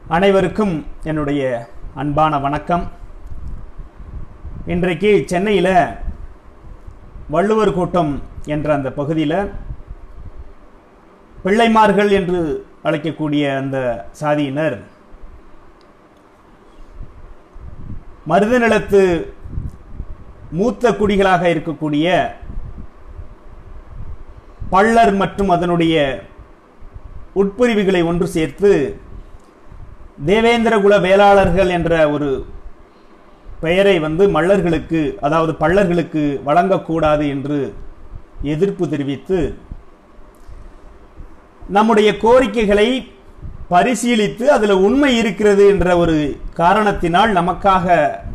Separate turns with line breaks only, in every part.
அனைவருக்கும் என்னுடைய அன்பான வணக்கம் இன்றைக்கு சென்னையில் வள்ளுவர் கூட்டம் என்ற அந்த பகுதியில் பிள்ளைமார்கள் என்று அழைக்கக்கூடிய அந்த சாதியினர் மருதநிலத்து மூத்த குடிகளாக இருக்கக்கூடிய பள்ளர் மற்றும் அதனுடைய உட்பிரிவுகளை ஒன்று சேர்த்து தேவேந்திரகுல வேளாளர்கள் என்ற ஒரு பெயரை வந்து மல்லர்களுக்கு அதாவது பள்ளர்களுக்கு வழங்கக்கூடாது என்று எதிர்ப்பு தெரிவித்து நம்முடைய கோரிக்கைகளை பரிசீலித்து அதில் உண்மை இருக்கிறது என்ற ஒரு காரணத்தினால் நமக்காக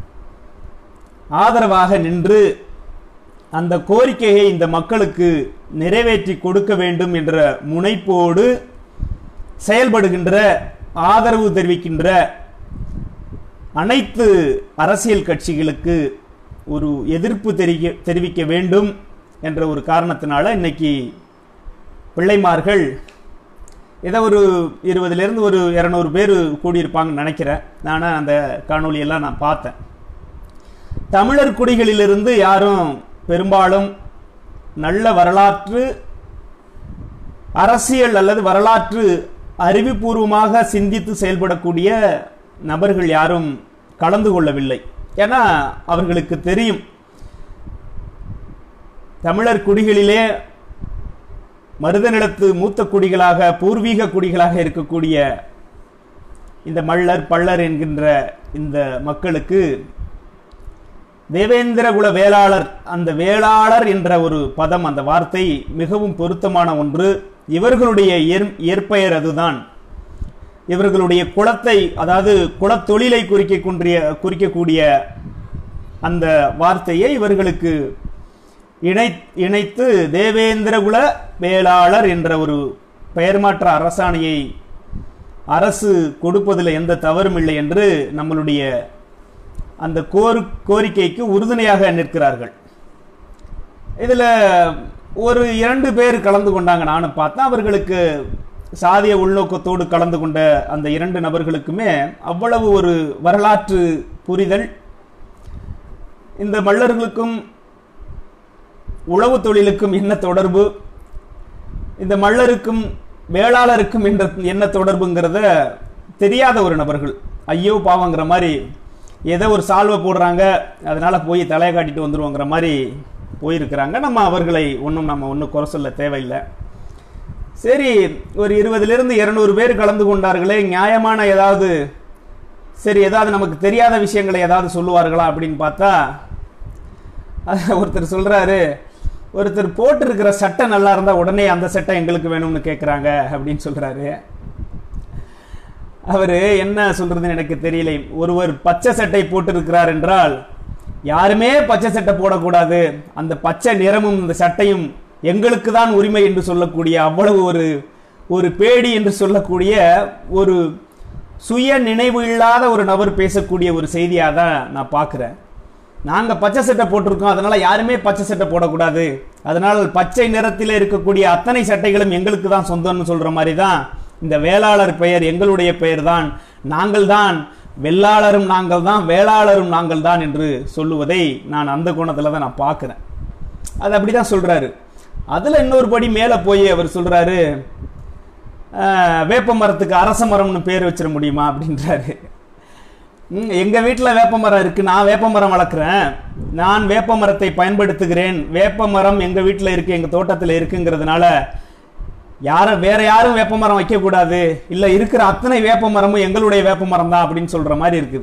ஆதரவாக நின்று அந்த கோரிக்கையை இந்த மக்களுக்கு நிறைவேற்றி கொடுக்க வேண்டும் என்ற முனைப்போடு செயல்படுகின்ற ஆதரவு தெரிவிக்கின்ற அனைத்து அரசியல் கட்சிகளுக்கு ஒரு எதிர்ப்பு தெரிவிக்க தெரிவிக்க வேண்டும் என்ற ஒரு காரணத்தினால இன்னைக்கு பிள்ளைமார்கள் ஏதோ ஒரு இருபதுலேருந்து ஒரு இரநூறு பேர் கூடியிருப்பாங்கன்னு நினைக்கிறேன் நானும் அந்த காணொலியெல்லாம் நான் பார்த்தேன் தமிழர் குடிகளிலிருந்து யாரும் பெரும்பாலும் நல்ல வரலாற்று அரசியல் அல்லது வரலாற்று அறிவுபூர்வமாக சிந்தித்து செயல்படக்கூடிய நபர்கள் யாரும் கலந்து கொள்ளவில்லை ஏன்னா அவர்களுக்கு தெரியும் தமிழர் குடிகளிலே மருதநிலத்து மூத்த குடிகளாக பூர்வீக குடிகளாக இருக்கக்கூடிய இந்த மள்ளர் பள்ளர் என்கின்ற இந்த மக்களுக்கு தேவேந்திரகுல வேளாளர் அந்த வேளாளர் என்ற ஒரு பதம் அந்த வார்த்தை மிகவும் பொருத்தமான ஒன்று இவர்களுடைய இயற்பெயர் அதுதான் இவர்களுடைய குலத்தை அதாவது குலத்தொழிலை குறிக்கக்கூடிய குறிக்கக்கூடிய அந்த வார்த்தையை இவர்களுக்கு இணை இணைத்து தேவேந்திரகுல வேளாளர் என்ற ஒரு பெயர் மாற்ற அரசாணையை அரசு கொடுப்பதில் எந்த தவறும் இல்லை என்று நம்மளுடைய அந்த கோரு கோரிக்கைக்கு உறுதுணையாக நிற்கிறார்கள் இதில் ஒரு இரண்டு பேர் கலந்து கொண்டாங்க நானும் பார்த்தேன் அவர்களுக்கு சாதிய உள்நோக்கத்தோடு கலந்து கொண்ட அந்த இரண்டு நபர்களுக்குமே அவ்வளவு ஒரு வரலாற்று புரிதல் இந்த மல்லர்களுக்கும் உழவு தொழிலுக்கும் என்ன தொடர்பு இந்த மல்லருக்கும் வேளாளருக்கும் என்ற என்ன தொடர்புங்கிறத தெரியாத ஒரு நபர்கள் ஐயோ பாவங்கிற மாதிரி ஏதோ ஒரு சால்வை போடுறாங்க அதனால போய் தலையை காட்டிட்டு வந்துருவோங்கிற மாதிரி போயிருக்கிறாங்க நம்ம அவர்களை ஒன்றும் நம்ம ஒன்றும் குறை சொல்ல தேவையில்லை சரி ஒரு இருபதுலேருந்து இருநூறு பேர் கலந்து கொண்டார்களே நியாயமான ஏதாவது சரி ஏதாவது நமக்கு தெரியாத விஷயங்களை ஏதாவது சொல்லுவார்களா அப்படின்னு பார்த்தா ஒருத்தர் சொல்றாரு ஒருத்தர் போட்டிருக்கிற சட்டை நல்லா இருந்தா உடனே அந்த சட்டை எங்களுக்கு வேணும்னு கேட்குறாங்க அப்படின்னு சொல்றாரு அவர் என்ன சொல்றதுன்னு எனக்கு தெரியல ஒருவர் பச்சை சட்டை போட்டிருக்கிறார் என்றால் யாருமே பச்சை சட்டை போடக்கூடாது அந்த பச்சை நிறமும் இந்த சட்டையும் எங்களுக்கு தான் உரிமை என்று சொல்லக்கூடிய அவ்வளவு ஒரு ஒரு பேடி என்று சொல்லக்கூடிய ஒரு சுய நினைவு இல்லாத ஒரு நபர் பேசக்கூடிய ஒரு செய்தியாக தான் நான் பார்க்குறேன் நாங்கள் பச்சை சட்டை போட்டிருக்கோம் அதனால யாருமே பச்சை சட்டை போடக்கூடாது அதனால் பச்சை நிறத்தில் இருக்கக்கூடிய அத்தனை சட்டைகளும் எங்களுக்கு தான் சொந்தம்னு சொல்ற மாதிரி தான் இந்த வேளாளர் பெயர் எங்களுடைய பெயர் தான் நாங்கள் தான் வெள்ளாளரும் நாங்கள் தான் வேளாளரும் நாங்கள் தான் என்று சொல்லுவதை நான் அந்த கோணத்தில் தான் நான் பார்க்குறேன் அது அப்படி தான் சொல்கிறாரு அதில் இன்னொரு படி மேலே போய் அவர் சொல்கிறாரு வேப்ப மரத்துக்கு அரச மரம்னு பேர் வச்சிட முடியுமா அப்படின்றாரு எங்கள் வீட்டில் வேப்ப மரம் இருக்குது நான் வேப்ப மரம் வளர்க்குறேன் நான் வேப்ப மரத்தை பயன்படுத்துகிறேன் வேப்ப மரம் எங்கள் வீட்டில் இருக்குது எங்கள் தோட்டத்தில் இருக்குங்கிறதுனால யாரும் வேற யாரும் வேப்ப மரம் வைக்கக்கூடாது இல்லை இருக்கிற அத்தனை வேப்ப மரமும் எங்களுடைய வேப்ப மரம் தான் அப்படின்னு சொல்ற மாதிரி இருக்குது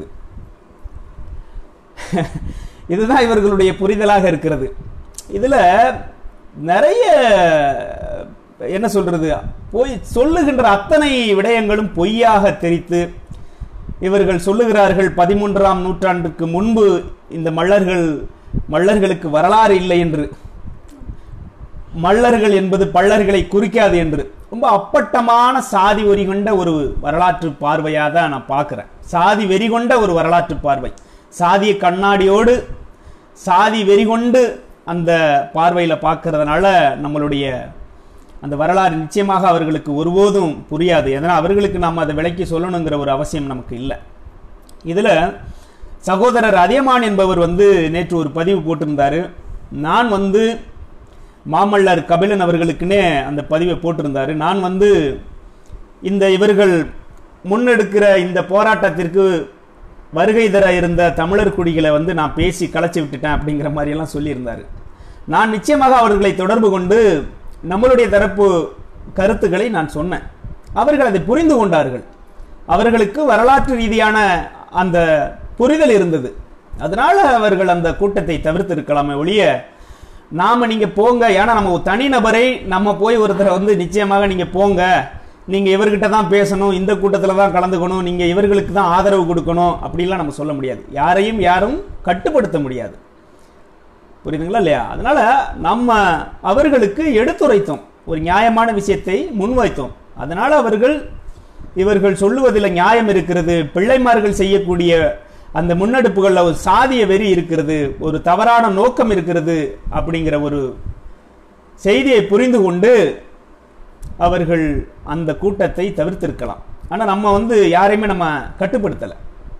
இதுதான் இவர்களுடைய புரிதலாக இருக்கிறது இதுல நிறைய என்ன சொல்றது போய் சொல்லுகின்ற அத்தனை விடயங்களும் பொய்யாக தெரித்து இவர்கள் சொல்லுகிறார்கள் பதிமூன்றாம் நூற்றாண்டுக்கு முன்பு இந்த மல்லர்கள் மல்லர்களுக்கு வரலாறு இல்லை என்று மல்லர்கள் என்பது பள்ளர்களை குறிக்காது என்று ரொம்ப அப்பட்டமான சாதி வெறி கொண்ட ஒரு வரலாற்று பார்வையாக தான் நான் பார்க்குறேன் சாதி வெறி கொண்ட ஒரு வரலாற்று பார்வை சாதிய கண்ணாடியோடு சாதி வெறி கொண்டு அந்த பார்வையில் பார்க்கறதுனால நம்மளுடைய அந்த வரலாறு நிச்சயமாக அவர்களுக்கு ஒருபோதும் புரியாது ஏன்னா அவர்களுக்கு நாம் அதை விளக்கி சொல்லணுங்கிற ஒரு அவசியம் நமக்கு இல்லை இதில் சகோதரர் அதியமான் என்பவர் வந்து நேற்று ஒரு பதிவு போட்டிருந்தாரு நான் வந்து மாமல்லர் கபிலன் அவர்களுக்குன்னே அந்த பதிவை போட்டிருந்தாரு நான் வந்து இந்த இவர்கள் முன்னெடுக்கிற இந்த போராட்டத்திற்கு வருகை தர இருந்த தமிழர் குடிகளை வந்து நான் பேசி கலைச்சி விட்டுட்டேன் அப்படிங்கிற மாதிரியெல்லாம் சொல்லியிருந்தார் நான் நிச்சயமாக அவர்களை தொடர்பு கொண்டு நம்மளுடைய தரப்பு கருத்துக்களை நான் சொன்னேன் அவர்கள் அதை புரிந்து கொண்டார்கள் அவர்களுக்கு வரலாற்று ரீதியான அந்த புரிதல் இருந்தது அதனால அவர்கள் அந்த கூட்டத்தை தவிர்த்திருக்கலாமே ஒழிய நாம நீங்க போங்க ஏன்னா நம்ம ஒரு தனிநபரை நம்ம போய் ஒருத்தரை வந்து நிச்சயமாக நீங்க போங்க நீங்க இவர்கிட்ட தான் பேசணும் இந்த கூட்டத்தில் தான் கலந்துக்கணும் நீங்க இவர்களுக்கு தான் ஆதரவு கொடுக்கணும் அப்படிலாம் நம்ம சொல்ல முடியாது யாரையும் யாரும் கட்டுப்படுத்த முடியாது புரியுதுங்களா இல்லையா அதனால நம்ம அவர்களுக்கு எடுத்துரைத்தோம் ஒரு நியாயமான விஷயத்தை முன்வைத்தோம் அதனால அவர்கள் இவர்கள் சொல்லுவதில் நியாயம் இருக்கிறது பிள்ளைமார்கள் செய்யக்கூடிய அந்த முன்னெடுப்புகளில் ஒரு சாதிய வெறி இருக்கிறது ஒரு தவறான நோக்கம் இருக்கிறது அப்படிங்கிற ஒரு செய்தியை புரிந்து கொண்டு அவர்கள் அந்த கூட்டத்தை தவிர்த்திருக்கலாம் ஆனால் நம்ம வந்து யாரையுமே நம்ம கட்டுப்படுத்தலை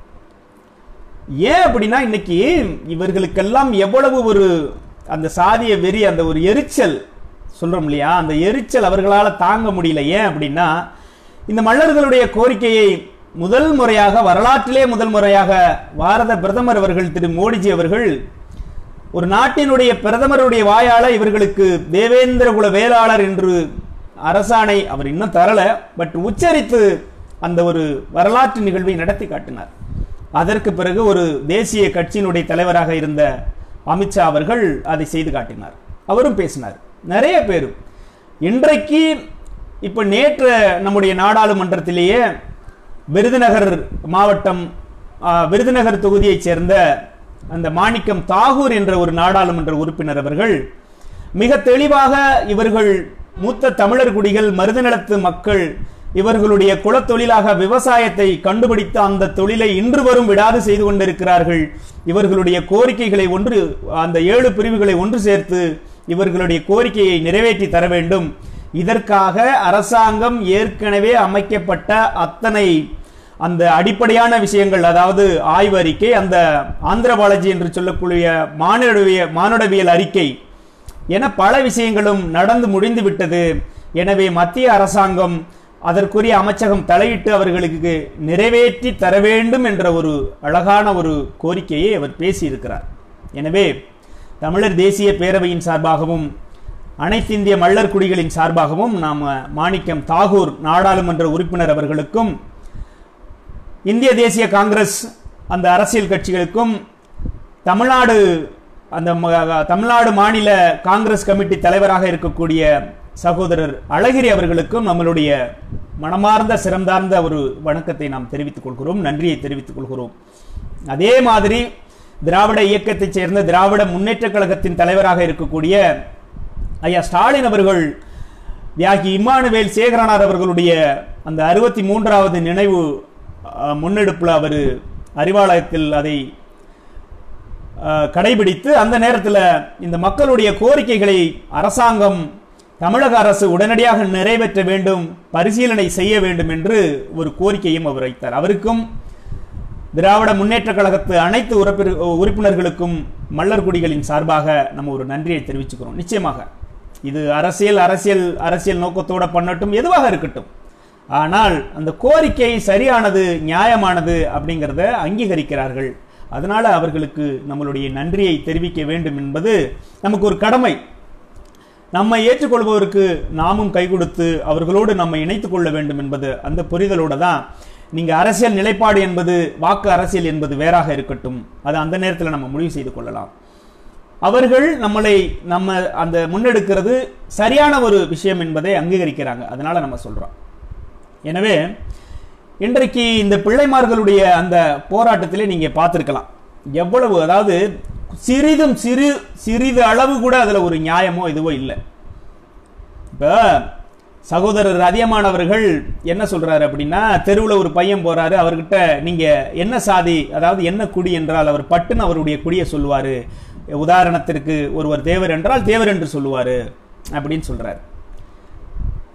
ஏன் அப்படின்னா இன்னைக்கு இவர்களுக்கெல்லாம் எவ்வளவு ஒரு அந்த சாதிய வெறி அந்த ஒரு எரிச்சல் சொல்றோம் இல்லையா அந்த எரிச்சல் அவர்களால் தாங்க முடியல ஏன் அப்படின்னா இந்த மல்லர்களுடைய கோரிக்கையை முதல் முறையாக வரலாற்றிலே முதல் முறையாக பாரத பிரதமர் அவர்கள் திரு மோடிஜி அவர்கள் ஒரு நாட்டினுடைய பிரதமருடைய வாயால இவர்களுக்கு தேவேந்திர குல வேளாளர் என்று அரசாணை அவர் இன்னும் தரல பட் உச்சரித்து அந்த ஒரு வரலாற்று நிகழ்வை நடத்தி காட்டினார் அதற்கு பிறகு ஒரு தேசிய கட்சியினுடைய தலைவராக இருந்த அமித்ஷா அவர்கள் அதை செய்து காட்டினார் அவரும் பேசினார் நிறைய பேரும் இன்றைக்கு இப்ப நேற்று நம்முடைய நாடாளுமன்றத்திலேயே விருதுநகர் மாவட்டம் ஆ, விருதுநகர் தொகுதியைச் சேர்ந்த அந்த மாணிக்கம் தாகூர் என்ற ஒரு நாடாளுமன்ற உறுப்பினர் அவர்கள் மிக தெளிவாக இவர்கள் மூத்த தமிழர் குடிகள் மருதநிலத்து மக்கள் இவர்களுடைய குலத்தொழிலாக விவசாயத்தை கண்டுபிடித்து அந்த தொழிலை இன்று வரும் விடாது செய்து கொண்டிருக்கிறார்கள் இவர்களுடைய கோரிக்கைகளை ஒன்று அந்த ஏழு பிரிவுகளை ஒன்று சேர்த்து இவர்களுடைய கோரிக்கையை நிறைவேற்றி தர வேண்டும் இதற்காக அரசாங்கம் ஏற்கனவே அமைக்கப்பட்ட அத்தனை அந்த அடிப்படையான விஷயங்கள் அதாவது ஆய்வு அறிக்கை அந்த ஆந்திர பாலாஜி என்று சொல்லக்கூடிய மானுடவிய மானுடவியல் அறிக்கை என பல விஷயங்களும் நடந்து முடிந்து விட்டது எனவே மத்திய அரசாங்கம் அதற்குரிய அமைச்சகம் தலையிட்டு அவர்களுக்கு நிறைவேற்றி தர வேண்டும் என்ற ஒரு அழகான ஒரு கோரிக்கையை அவர் பேசியிருக்கிறார் எனவே தமிழர் தேசிய பேரவையின் சார்பாகவும் அனைத்திந்திய மல்லர் குடிகளின் சார்பாகவும் நாம் மாணிக்கம் தாகூர் நாடாளுமன்ற உறுப்பினர் அவர்களுக்கும் இந்திய தேசிய காங்கிரஸ் அந்த அரசியல் கட்சிகளுக்கும் தமிழ்நாடு அந்த ம- தமிழ்நாடு மாநில காங்கிரஸ் கமிட்டி தலைவராக இருக்கக்கூடிய சகோதரர் அழகிரி அவர்களுக்கும் நம்மளுடைய மனமார்ந்த சிறந்தார்ந்த ஒரு வணக்கத்தை நாம் தெரிவித்துக் கொள்கிறோம் நன்றியை தெரிவித்துக் கொள்கிறோம் அதே மாதிரி திராவிட இயக்கத்தைச் சேர்ந்த திராவிட முன்னேற்றக் கழகத்தின் தலைவராக இருக்கக்கூடிய ஐயா ஸ்டாலின் அவர்கள் தியாகி இம்மானுவேல் சேகரனார் அவர்களுடைய அந்த அறுபத்தி மூன்றாவது நினைவு அஹ், முன்னெடுப்புல அவர் அறிவாலயத்தில் அதை அஹ், கடைபிடித்து அந்த நேரத்தில் இந்த மக்களுடைய கோரிக்கைகளை அரசாங்கம் தமிழக அரசு உடனடியாக நிறைவேற்ற வேண்டும் பரிசீலனை செய்ய வேண்டும் என்று ஒரு கோரிக்கையும் அவர் வைத்தார் அவருக்கும் திராவிட முன்னேற்ற கழகத்து அனைத்து உறுப்பினர் உறுப்பினர்களுக்கும் மல்லர் குடிகளின் சார்பாக நம்ம ஒரு நன்றியை தெரிவிச்சுக்கிறோம் நிச்சயமாக இது அரசியல் அரசியல் அரசியல் நோக்கத்தோட பண்ணட்டும் எதுவாக இருக்கட்டும் ஆனால் அந்த கோரிக்கை சரியானது நியாயமானது அப்படிங்கிறத அங்கீகரிக்கிறார்கள் அதனால அவர்களுக்கு நம்மளுடைய நன்றியை தெரிவிக்க வேண்டும் என்பது நமக்கு ஒரு கடமை நம்மை ஏற்றுக்கொள்பவருக்கு நாமும் கை கொடுத்து அவர்களோடு நம்ம இணைத்துக் கொள்ள வேண்டும் என்பது அந்த புரிதலோட தான் நீங்க அரசியல் நிலைப்பாடு என்பது வாக்கு அரசியல் என்பது வேறாக இருக்கட்டும் அது அந்த நேரத்தில் நம்ம முடிவு செய்து கொள்ளலாம் அவர்கள் நம்மளை நம்ம அந்த முன்னெடுக்கிறது சரியான ஒரு விஷயம் என்பதை அங்கீகரிக்கிறாங்க அதனால நம்ம சொல்றோம் எனவே இன்றைக்கு இந்த பிள்ளைமார்களுடைய அந்த போராட்டத்திலே நீங்க பார்த்திருக்கலாம் எவ்வளவு அதாவது சிறிதும் சிறு சிறிது அளவு கூட அதுல ஒரு நியாயமோ இதுவோ இல்லை இப்ப சகோதரர் அதியமான் அவர்கள் என்ன சொல்றாரு அப்படின்னா தெருவுல ஒரு பையன் போறாரு அவர்கிட்ட நீங்க என்ன சாதி அதாவது என்ன குடி என்றால் அவர் பட்டுன்னு அவருடைய குடியை சொல்லுவாரு உதாரணத்திற்கு ஒருவர் தேவர் என்றால் தேவர் என்று சொல்லுவாரு அப்படின்னு சொல்றாரு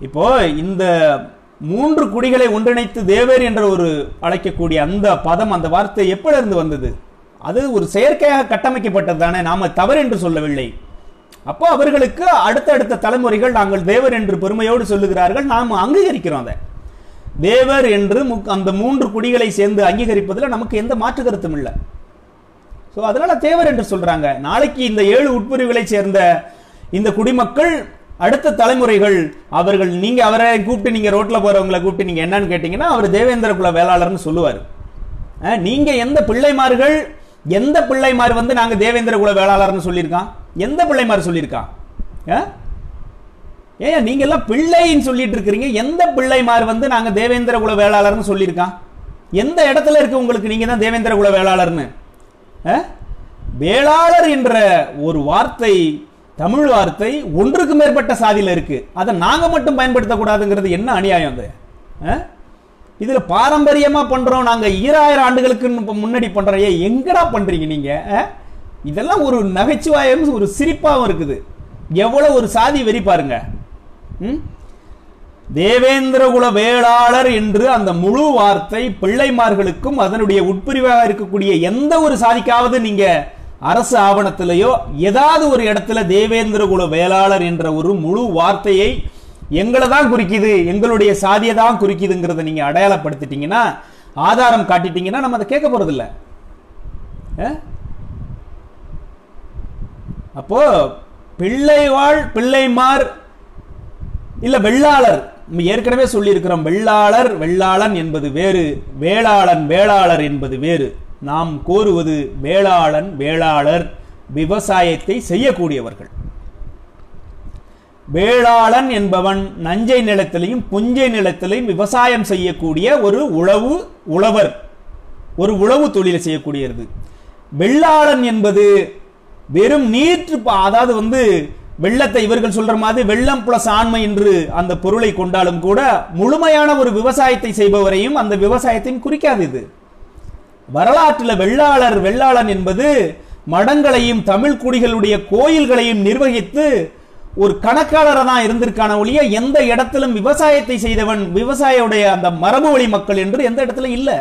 இப்போ இந்த மூன்று குடிகளை ஒன்றிணைத்து தேவர் என்ற ஒரு அழைக்கக்கூடிய அந்த பதம் அந்த வார்த்தை எப்படிருந்து இருந்து வந்தது அது ஒரு செயற்கையாக கட்டமைக்கப்பட்டது தானே நாம தவறு என்று சொல்லவில்லை அப்போ அவர்களுக்கு அடுத்தடுத்த தலைமுறைகள் நாங்கள் தேவர் என்று பெருமையோடு சொல்லுகிறார்கள் நாம் அங்கீகரிக்கிறோம் அதை தேவர் என்று முக்- அந்த மூன்று குடிகளை சேர்ந்து அங்கீகரிப்பதில் நமக்கு எந்த மாற்று கருத்தும் இல்லை ஸோ அதனால தேவர் என்று சொல்றாங்க நாளைக்கு இந்த ஏழு உட்பிரிவுகளை சேர்ந்த இந்த குடிமக்கள் அடுத்த தலைமுறைகள் அவர்கள் நீங்க அவரை கூப்பிட்டு நீங்க ரோட்ல போறவங்களை கூப்பிட்டு நீங்க என்னன்னு கேட்டீங்கன்னா அவர் தேவேந்திர குல வேளாளர்னு சொல்லுவார் அஹ், நீங்க எந்த பிள்ளைமார்கள் எந்த பிள்ளைமார் வந்து நாங்க தேவேந்திர குல வேளாளர்னு சொல்லியிருக்கான் எந்த பிள்ளைமார் சொல்லியிருக்கான் அஹ்? ஏன் நீங்க எல்லாம் பிள்ளைன்னு சொல்லிட்டு இருக்கிறீங்க எந்த பிள்ளைமார் வந்து நாங்க தேவேந்திர குல வேளாளர்னு சொல்லியிருக்கான் எந்த இடத்துல இருக்கு உங்களுக்கு நீங்க தான் தேவேந்திர குல வேளாளர்னு அஹ்? வேளாளர் என்ற ஒரு வார்த்தை தமிழ் வார்த்தை ஒன்றுக்கு மேற்பட்ட சாதியில இருக்கு அதை நாங்க மட்டும் பயன்படுத்தக்கூடாதுங்கிறது என்ன அநியாயம் அது அஹ்? இதுல பாரம்பரியமா பண்றோம் நாங்க ஈராயிரம் ஆண்டுகளுக்கு மு- முன்னாடி பண்றோம் ஏய், எங்கடா பண்றீங்க நீங்க அஹ்? இதெல்லாம் ஒரு நகைச்சுவாயும் ஒரு சிரிப்பாவும் இருக்குது எவ்வளவு ஒரு சாதி வெறி பாருங்க ம்? தேவேந்திரகுல வேளாளர் என்று அந்த முழு வார்த்தை பிள்ளைமார்களுக்கும் அதனுடைய உட்பிரிவாக இருக்கக்கூடிய எந்த ஒரு சாதிக்காவது நீங்க அரசு ஆவணத்திலேயோ ஏதாவது ஒரு இடத்துல தேவேந்திரகுல வேளாளர் என்ற ஒரு முழு வார்த்தையை எங்களை தான் குறிக்குது எங்களுடைய சாதியை தான் குறிக்குதுங்கிறத நீங்க அடையாளப்படுத்திட்டீங்கன்னா ஆதாரம் காட்டிட்டீங்கன்னா நம்ம அதை கேட்க போறதில்ல அஹ்? அப்போ பிள்ளைவாள் பிள்ளைமார் இல்ல வெள்ளாளர் நம்ம ஏற்கனவே சொல்லியிருக்கிறோம் வெள்ளாளர் வெள்ளாளன் என்பது வேறு வேளாளன் வேளாளர் என்பது வேறு நாம் கோருவது வேளாளன் வேளாளர் விவசாயத்தை செய்யக்கூடியவர்கள் வேளாளன் என்பவன் நஞ்சை நிலத்திலையும் புஞ்சை நிலத்திலையும் விவசாயம் செய்யக்கூடிய ஒரு உழவு உழவர் ஒரு உழவு தொழிலை செய்யக்கூடியது வெள்ளாளன் என்பது வெறும் நீற்று ப- அதாவது வந்து வெள்ளத்தை இவர்கள் சொல்ற மாதிரி வெள்ளம் பிளஸ் ஆண்மை என்று அந்த பொருளை கொண்டாலும் கூட முழுமையான ஒரு விவசாயத்தை செய்பவரையும் அந்த விவசாயத்தையும் குறிக்காது இது வரலாற்றில் வெள்ளாளர் வெள்ளாளன் என்பது மடங்களையும் தமிழ் குடிகளுடைய கோயில்களையும் நிர்வகித்து ஒரு கணக்காளராக தான் இருந்திருக்கான ஒழிய எந்த இடத்திலும் விவசாயத்தை செய்தவன் விவசாயியுடைய அந்த மரபு வழி மக்கள் என்று எந்த இடத்துல இல்லை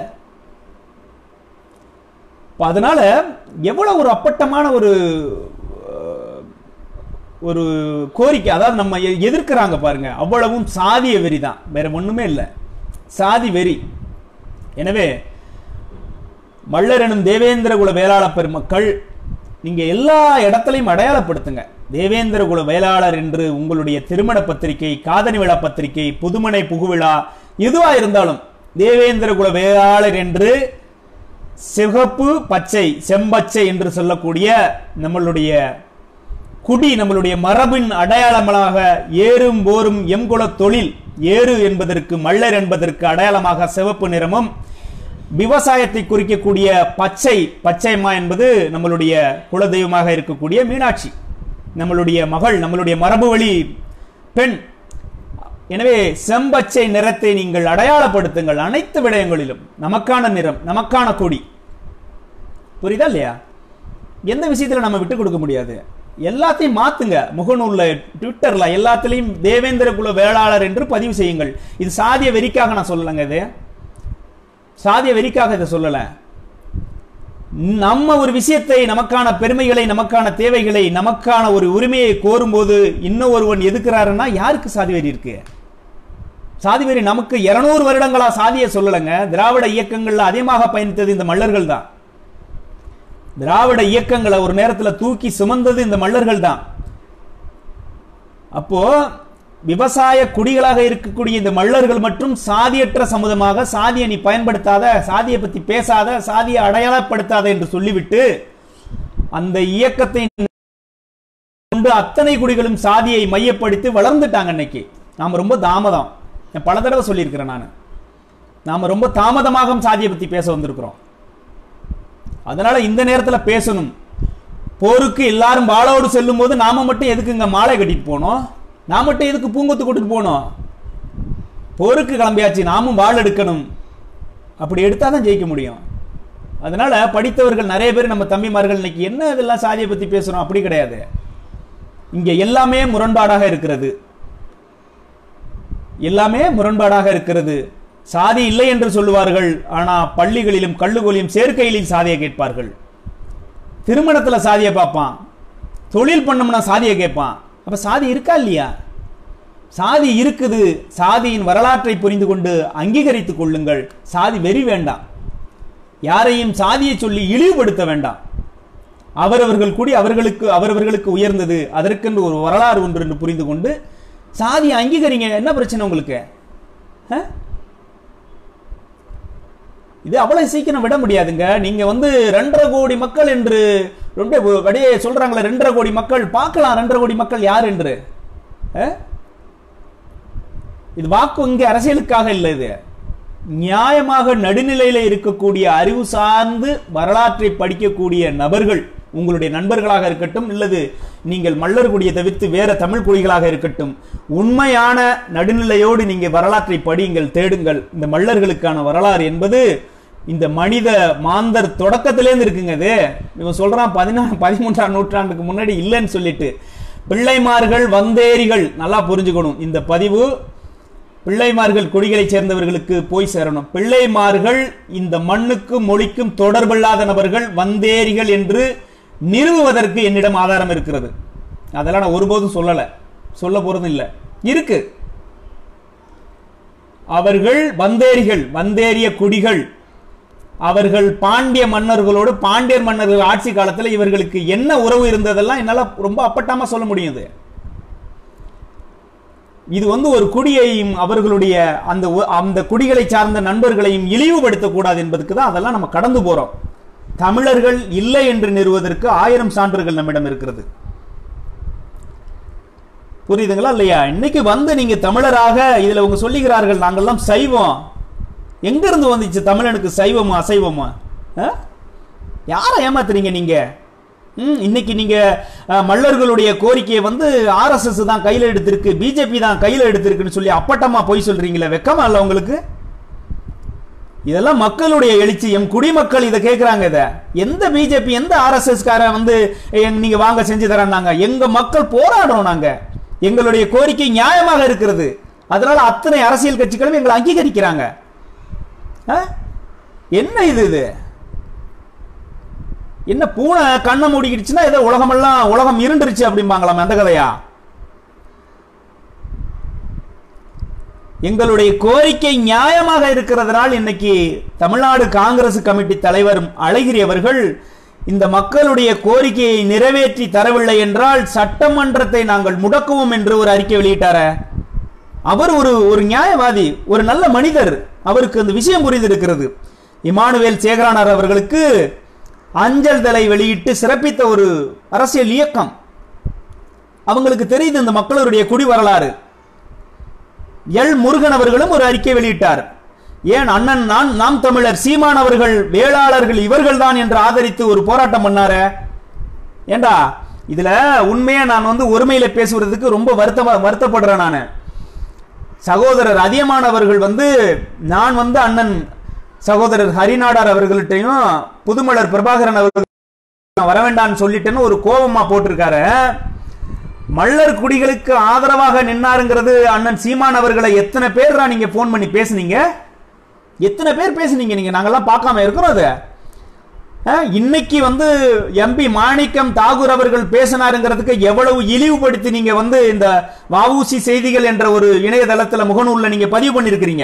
இப்ப அதனால எவ்வளவு ஒரு அப்பட்டமான ஒரு அஹ், ஒரு கோரிக்கை அதாவது நம்ம எ- எதிர்க்கிறாங்க பாருங்க அவ்வளவும் சாதிய வெறி தான் வேற ஒண்ணுமே இல்லை சாதி வெறி எனவே மல்லர் எனும் தேவேந்திர குல வேளாளர் பெருமக்கள் நீங்க எல்லா இடத்திலையும் அடையாளப்படுத்துங்க தேவேந்திர குல வேளாளர் என்று உங்களுடைய திருமண பத்திரிகை காதணி விழா பத்திரிகை புதுமனை புகுவிழா எதுவா இருந்தாலும் தேவேந்திர குல வேளாளர் என்று சிவப்பு பச்சை செம்பச்சை என்று சொல்லக்கூடிய நம்மளுடைய குடி நம்மளுடைய மரபின் அடையாளமாக ஏறும் போரும் எம்குல தொழில் ஏறு என்பதற்கு மல்லர் என்பதற்கு அடையாளமாக சிவப்பு நிறமும் விவசாயத்தை குறிக்கக்கூடிய பச்சை பச்சைமா என்பது நம்மளுடைய குலதெய்வமாக இருக்கக்கூடிய மீனாட்சி நம்மளுடைய மகள் நம்மளுடைய மரபு வழி பெண் எனவே செம்பச்சை நிறத்தை நீங்கள் அடையாளப்படுத்துங்கள் அனைத்து விடயங்களிலும் நமக்கான நிறம் நமக்கான கொடி புரியுதா இல்லையா எந்த விஷயத்துல நம்ம விட்டு கொடுக்க முடியாது எல்லாத்தையும் மாத்துங்க முகநூல்ல ட்விட்டர்ல எல்லாத்துலயும் தேவேந்திர குல வேளாளர் என்று பதிவு செய்யுங்கள் இது சாதிய வெறிக்காக நான் சொல்லலைங்க இது சாதிய வெறிக்காக இதை சொல்லல நம்ம ஒரு விஷயத்தை நமக்கான பெருமைகளை நமக்கான தேவைகளை நமக்கான ஒரு உரிமையை கோரும்போது இன்னும் ஒருவன் எதுக்குறாருன்னா யாருக்கு சாதி வெறி இருக்கு சாதி வெறி நமக்கு இருநூறு வருடங்களா சாதியை சொல்லலைங்க திராவிட இயக்கங்கள்ல அதிகமாக பயணித்தது இந்த மல்லர்கள் தான் திராவிட இயக்கங்களை ஒரு நேரத்துல தூக்கி சுமந்தது இந்த மல்லர்கள் தான் அப்போ விவசாய குடிகளாக இருக்கக்கூடிய இந்த மல்லர்கள் மற்றும் சாதியற்ற சமுதமாக சாதியை நீ பயன்படுத்தாத சாதியை பத்தி பேசாத சாதியை அடையாளப்படுத்தாத என்று சொல்லிவிட்டு அந்த இயக்கத்தை கொண்டு அத்தனை குடிகளும் சாதியை மையப்படுத்தி வளர்ந்துட்டாங்க இன்னைக்கு நாம ரொம்ப தாமதம் நான் பல தடவை சொல்லியிருக்கிறேன் நான் நாம ரொம்ப தாமதமாக சாதியை பத்தி பேச வந்திருக்கிறோம் அதனால இந்த நேரத்துல பேசணும் போருக்கு எல்லாரும் வாளோடு செல்லும் போது நாம மட்டும் எதுக்குங்க மாலை கட்டிட்டு போனோம் நான் மட்டும் எதுக்கு பூங்கொத்து கூட்டிட்டு போனோம் போருக்கு கிளம்பியாச்சு நாமும் வாள் எடுக்கணும் அப்படி எடுத்தாதான் ஜெயிக்க முடியும் அதனால படித்தவர்கள் நிறைய பேர் நம்ம தம்பிமார்கள் இன்னைக்கு என்ன இதெல்லாம் சாதியை பத்தி பேசுறோம் அப்படி கிடையாது இங்க எல்லாமே முரண்பாடாக இருக்கிறது எல்லாமே முரண்பாடாக இருக்கிறது சாதி இல்லை என்று சொல்லுவார்கள் ஆனா பள்ளிகளிலும் கல்லுகொலியும் சேர்க்கையிலும் சாதியை கேட்பார்கள் திருமணத்துல சாதியை பார்ப்பான் தொழில் பண்ணோம்னா சாதியை கேட்பான் அப்ப சாதி இருக்கா இல்லையா சாதி இருக்குது சாதியின் வரலாற்றை புரிந்து கொண்டு அங்கீகரித்துக் கொள்ளுங்கள் சாதி வெறி வேண்டாம் யாரையும் சாதியை சொல்லி இழிவுபடுத்த வேண்டாம் அவரவர்கள் கூடி அவர்களுக்கு அவரவர்களுக்கு உயர்ந்தது அதற்கென்று ஒரு வரலாறு ஒன்று என்று புரிந்து கொண்டு சாதியை அங்கீகரிங்க என்ன பிரச்சனை உங்களுக்கு ஆ? இது அவ்வளவு சீக்கிரம் விட முடியாதுங்க நீங்க வந்து ரெண்டரை கோடி மக்கள் என்று ரொம்ப அப்படியே சொல்றாங்களே ரெண்டரை கோடி மக்கள் பார்க்கலாம் ரெண்டரை கோடி மக்கள் யார் என்று ஆ? இது வாக்கு இங்கே அரசியலுக்காக இல்லை இது நியாயமாக நடுநிலையில இருக்கக்கூடிய அறிவு சார்ந்து வரலாற்றை படிக்கக்கூடிய நபர்கள் உங்களுடைய நண்பர்களாக இருக்கட்டும் இல்லது நீங்கள் மல்லர் குடியை தவிர்த்து வேற தமிழ் குடிகளாக இருக்கட்டும் உண்மையான நடுநிலையோடு நீங்க வரலாற்றை படியுங்கள் தேடுங்கள் இந்த மல்லர்களுக்கான வரலாறு என்பது இந்த மனித மாந்தர் தொடக்கத்திலேருந்து இருக்குங்க இது இவன் சொல்றான் பதினாறு பதிமூன்றாம் நூற்றாண்டுக்கு முன்னாடி இல்லைன்னு சொல்லிட்டு பிள்ளைமார்கள் வந்தேரிகள் நல்லா புரிஞ்சுக்கணும் இந்த பதிவு பிள்ளைமார்கள் குடிகளைச் சேர்ந்தவர்களுக்கு போய் சேரணும் பிள்ளைமார்கள் இந்த மண்ணுக்கும் மொழிக்கும் தொடர்பில்லாத நபர்கள் வந்தேரிகள் என்று நிறுவுவதற்கு என்னிடம் ஆதாரம் இருக்கிறது அதெல்லாம் நான் ஒருபோதும் சொல்லல சொல்ல போறதும் இல்ல இருக்கு அவர்கள் வந்தேரிகள் வந்தேரிய குடிகள் அவர்கள் பாண்டிய மன்னர்களோடு பாண்டியர் மன்னர்கள் ஆட்சி காலத்துல இவர்களுக்கு என்ன உறவு இருந்ததெல்லாம் என்னால ரொம்ப அப்பட்டாம சொல்ல முடியுது இது வந்து ஒரு குடியையும் அவர்களுடைய அந்த ஒ- அந்த குடிகளை சார்ந்த நண்பர்களையும் இழிவுபடுத்தக்கூடாது என்பதுக்கு தான் அதெல்லாம் நம்ம கடந்து போறோம் தமிழர்கள் இல்லை என்று நிறுவதற்கு ஆயிரம் சான்றுகள் நம்மிடம் இருக்கிறது புரியுதுங்களா இல்லையா இன்னைக்கு வந்து நீங்க தமிழராக இதுல உங்க சொல்லுகிறார்கள் நாங்கெல்லாம் சைவம் எங்க இருந்து வந்துச்சு தமிழனுக்கு சைவமா அசைவமா ஆ? யாரை ஏமாத்துறீங்க நீங்க ம், இன்னைக்கு நீங்க அஹ், மல்லர்களுடைய கோரிக்கையை வந்து ஆர்எஸ்எஸ் தான் கையில எடுத்திருக்கு பிஜேபி தான் கையில எடுத்திருக்குன்னு சொல்லி அப்பட்டமா போய் சொல்றீங்களே வெக்கமா இல்ல உங்களுக்கு இதெல்லாம் மக்களுடைய எழுச்சி எம் குடிமக்கள் இதை கேட்கறாங்க இத எந்த பிஜேபி எந்த ஆர்எஸ்எஸ் காரன் வந்து எங்க- நீங்க வாங்க செஞ்சு தரேன்னாங்க எங்க மக்கள் போராடுறோம் நாங்க எங்களுடைய கோரிக்கை நியாயமாக இருக்கிறது அதனால அத்தனை அரசியல் கட்சிகளும் எங்களை அங்கீகரிக்கிறாங்க ஆ? என்ன இது இது என்ன பூனை கண்ணை மூடிக்கிடுச்சுன்னா ஏதோ உலகமெல்லாம் உலகம் இருண்டுருச்சு அப்படிம்பாங்களாம் அந்த கதையா எங்களுடைய கோரிக்கை நியாயமாக இருக்கிறதுனால் இன்னைக்கு தமிழ்நாடு காங்கிரஸ் கமிட்டி தலைவர் அழகிரி அவர்கள் இந்த மக்களுடைய கோரிக்கையை நிறைவேற்றி தரவில்லை என்றால் சட்டமன்றத்தை நாங்கள் முடக்குவோம் என்று ஒரு அறிக்கை வெளியிட்டார அவர் ஒரு ஒரு நியாயவாதி ஒரு நல்ல மனிதர் அவருக்கு அந்த விஷயம் புரிந்திருக்கிறது இமானுவேல் சேகரானார் அவர்களுக்கு அஞ்சல் தலை வெளியிட்டு சிறப்பித்த ஒரு அரசியல் இயக்கம் அவங்களுக்கு தெரியுது இந்த மக்களுடைய குடி வரலாறு எல் முருகன் அவர்களும் ஒரு அறிக்கை வெளியிட்டார் ஏன் அண்ணன் நான் நாம் தமிழர் சீமான் அவர்கள் வேளாளர்கள் இவர்கள்தான் என்று ஆதரித்து ஒரு போராட்டம் பண்ணார ஏண்டா இதுல உண்மையா நான் வந்து ஒருமையில பேசுவதற்கு ரொம்ப வருத்த வருத்தப்படுறேன் நான் சகோதரர் அதியமானவர்கள் வந்து நான் வந்து அண்ணன் சகோதரர் ஹரிநாடார் அவர்கள்ட்டையும் புதுமலர் பிரபாகரன் அவர்கள் வர வேண்டாம்னு சொல்லிட்டேன்னு ஒரு கோபமா போட்டிருக்காரு மல்லர் குடிகளுக்கு ஆதரவாக நின்னாருங்கிறது அண்ணன் சீமான் அவர்களை எத்தனை பேர் நீங்க போன் பண்ணி பேசுனீங்க எத்தனை பேர் பேசுனீங்க நீங்க நாங்கெல்லாம் பார்க்காம இருக்கிறோம் அது அஹ், இன்னைக்கு வந்து எம்பி மாணிக்கம் தாகூர் அவர்கள் பேசினாருங்கிறதுக்கு எவ்வளவு இழிவுபடுத்தி நீங்க வந்து இந்த வஉசி செய்திகள் என்ற ஒரு இணையதளத்துல முகநூல்ல நீங்க பதிவு பண்ணிருக்கிறீங்க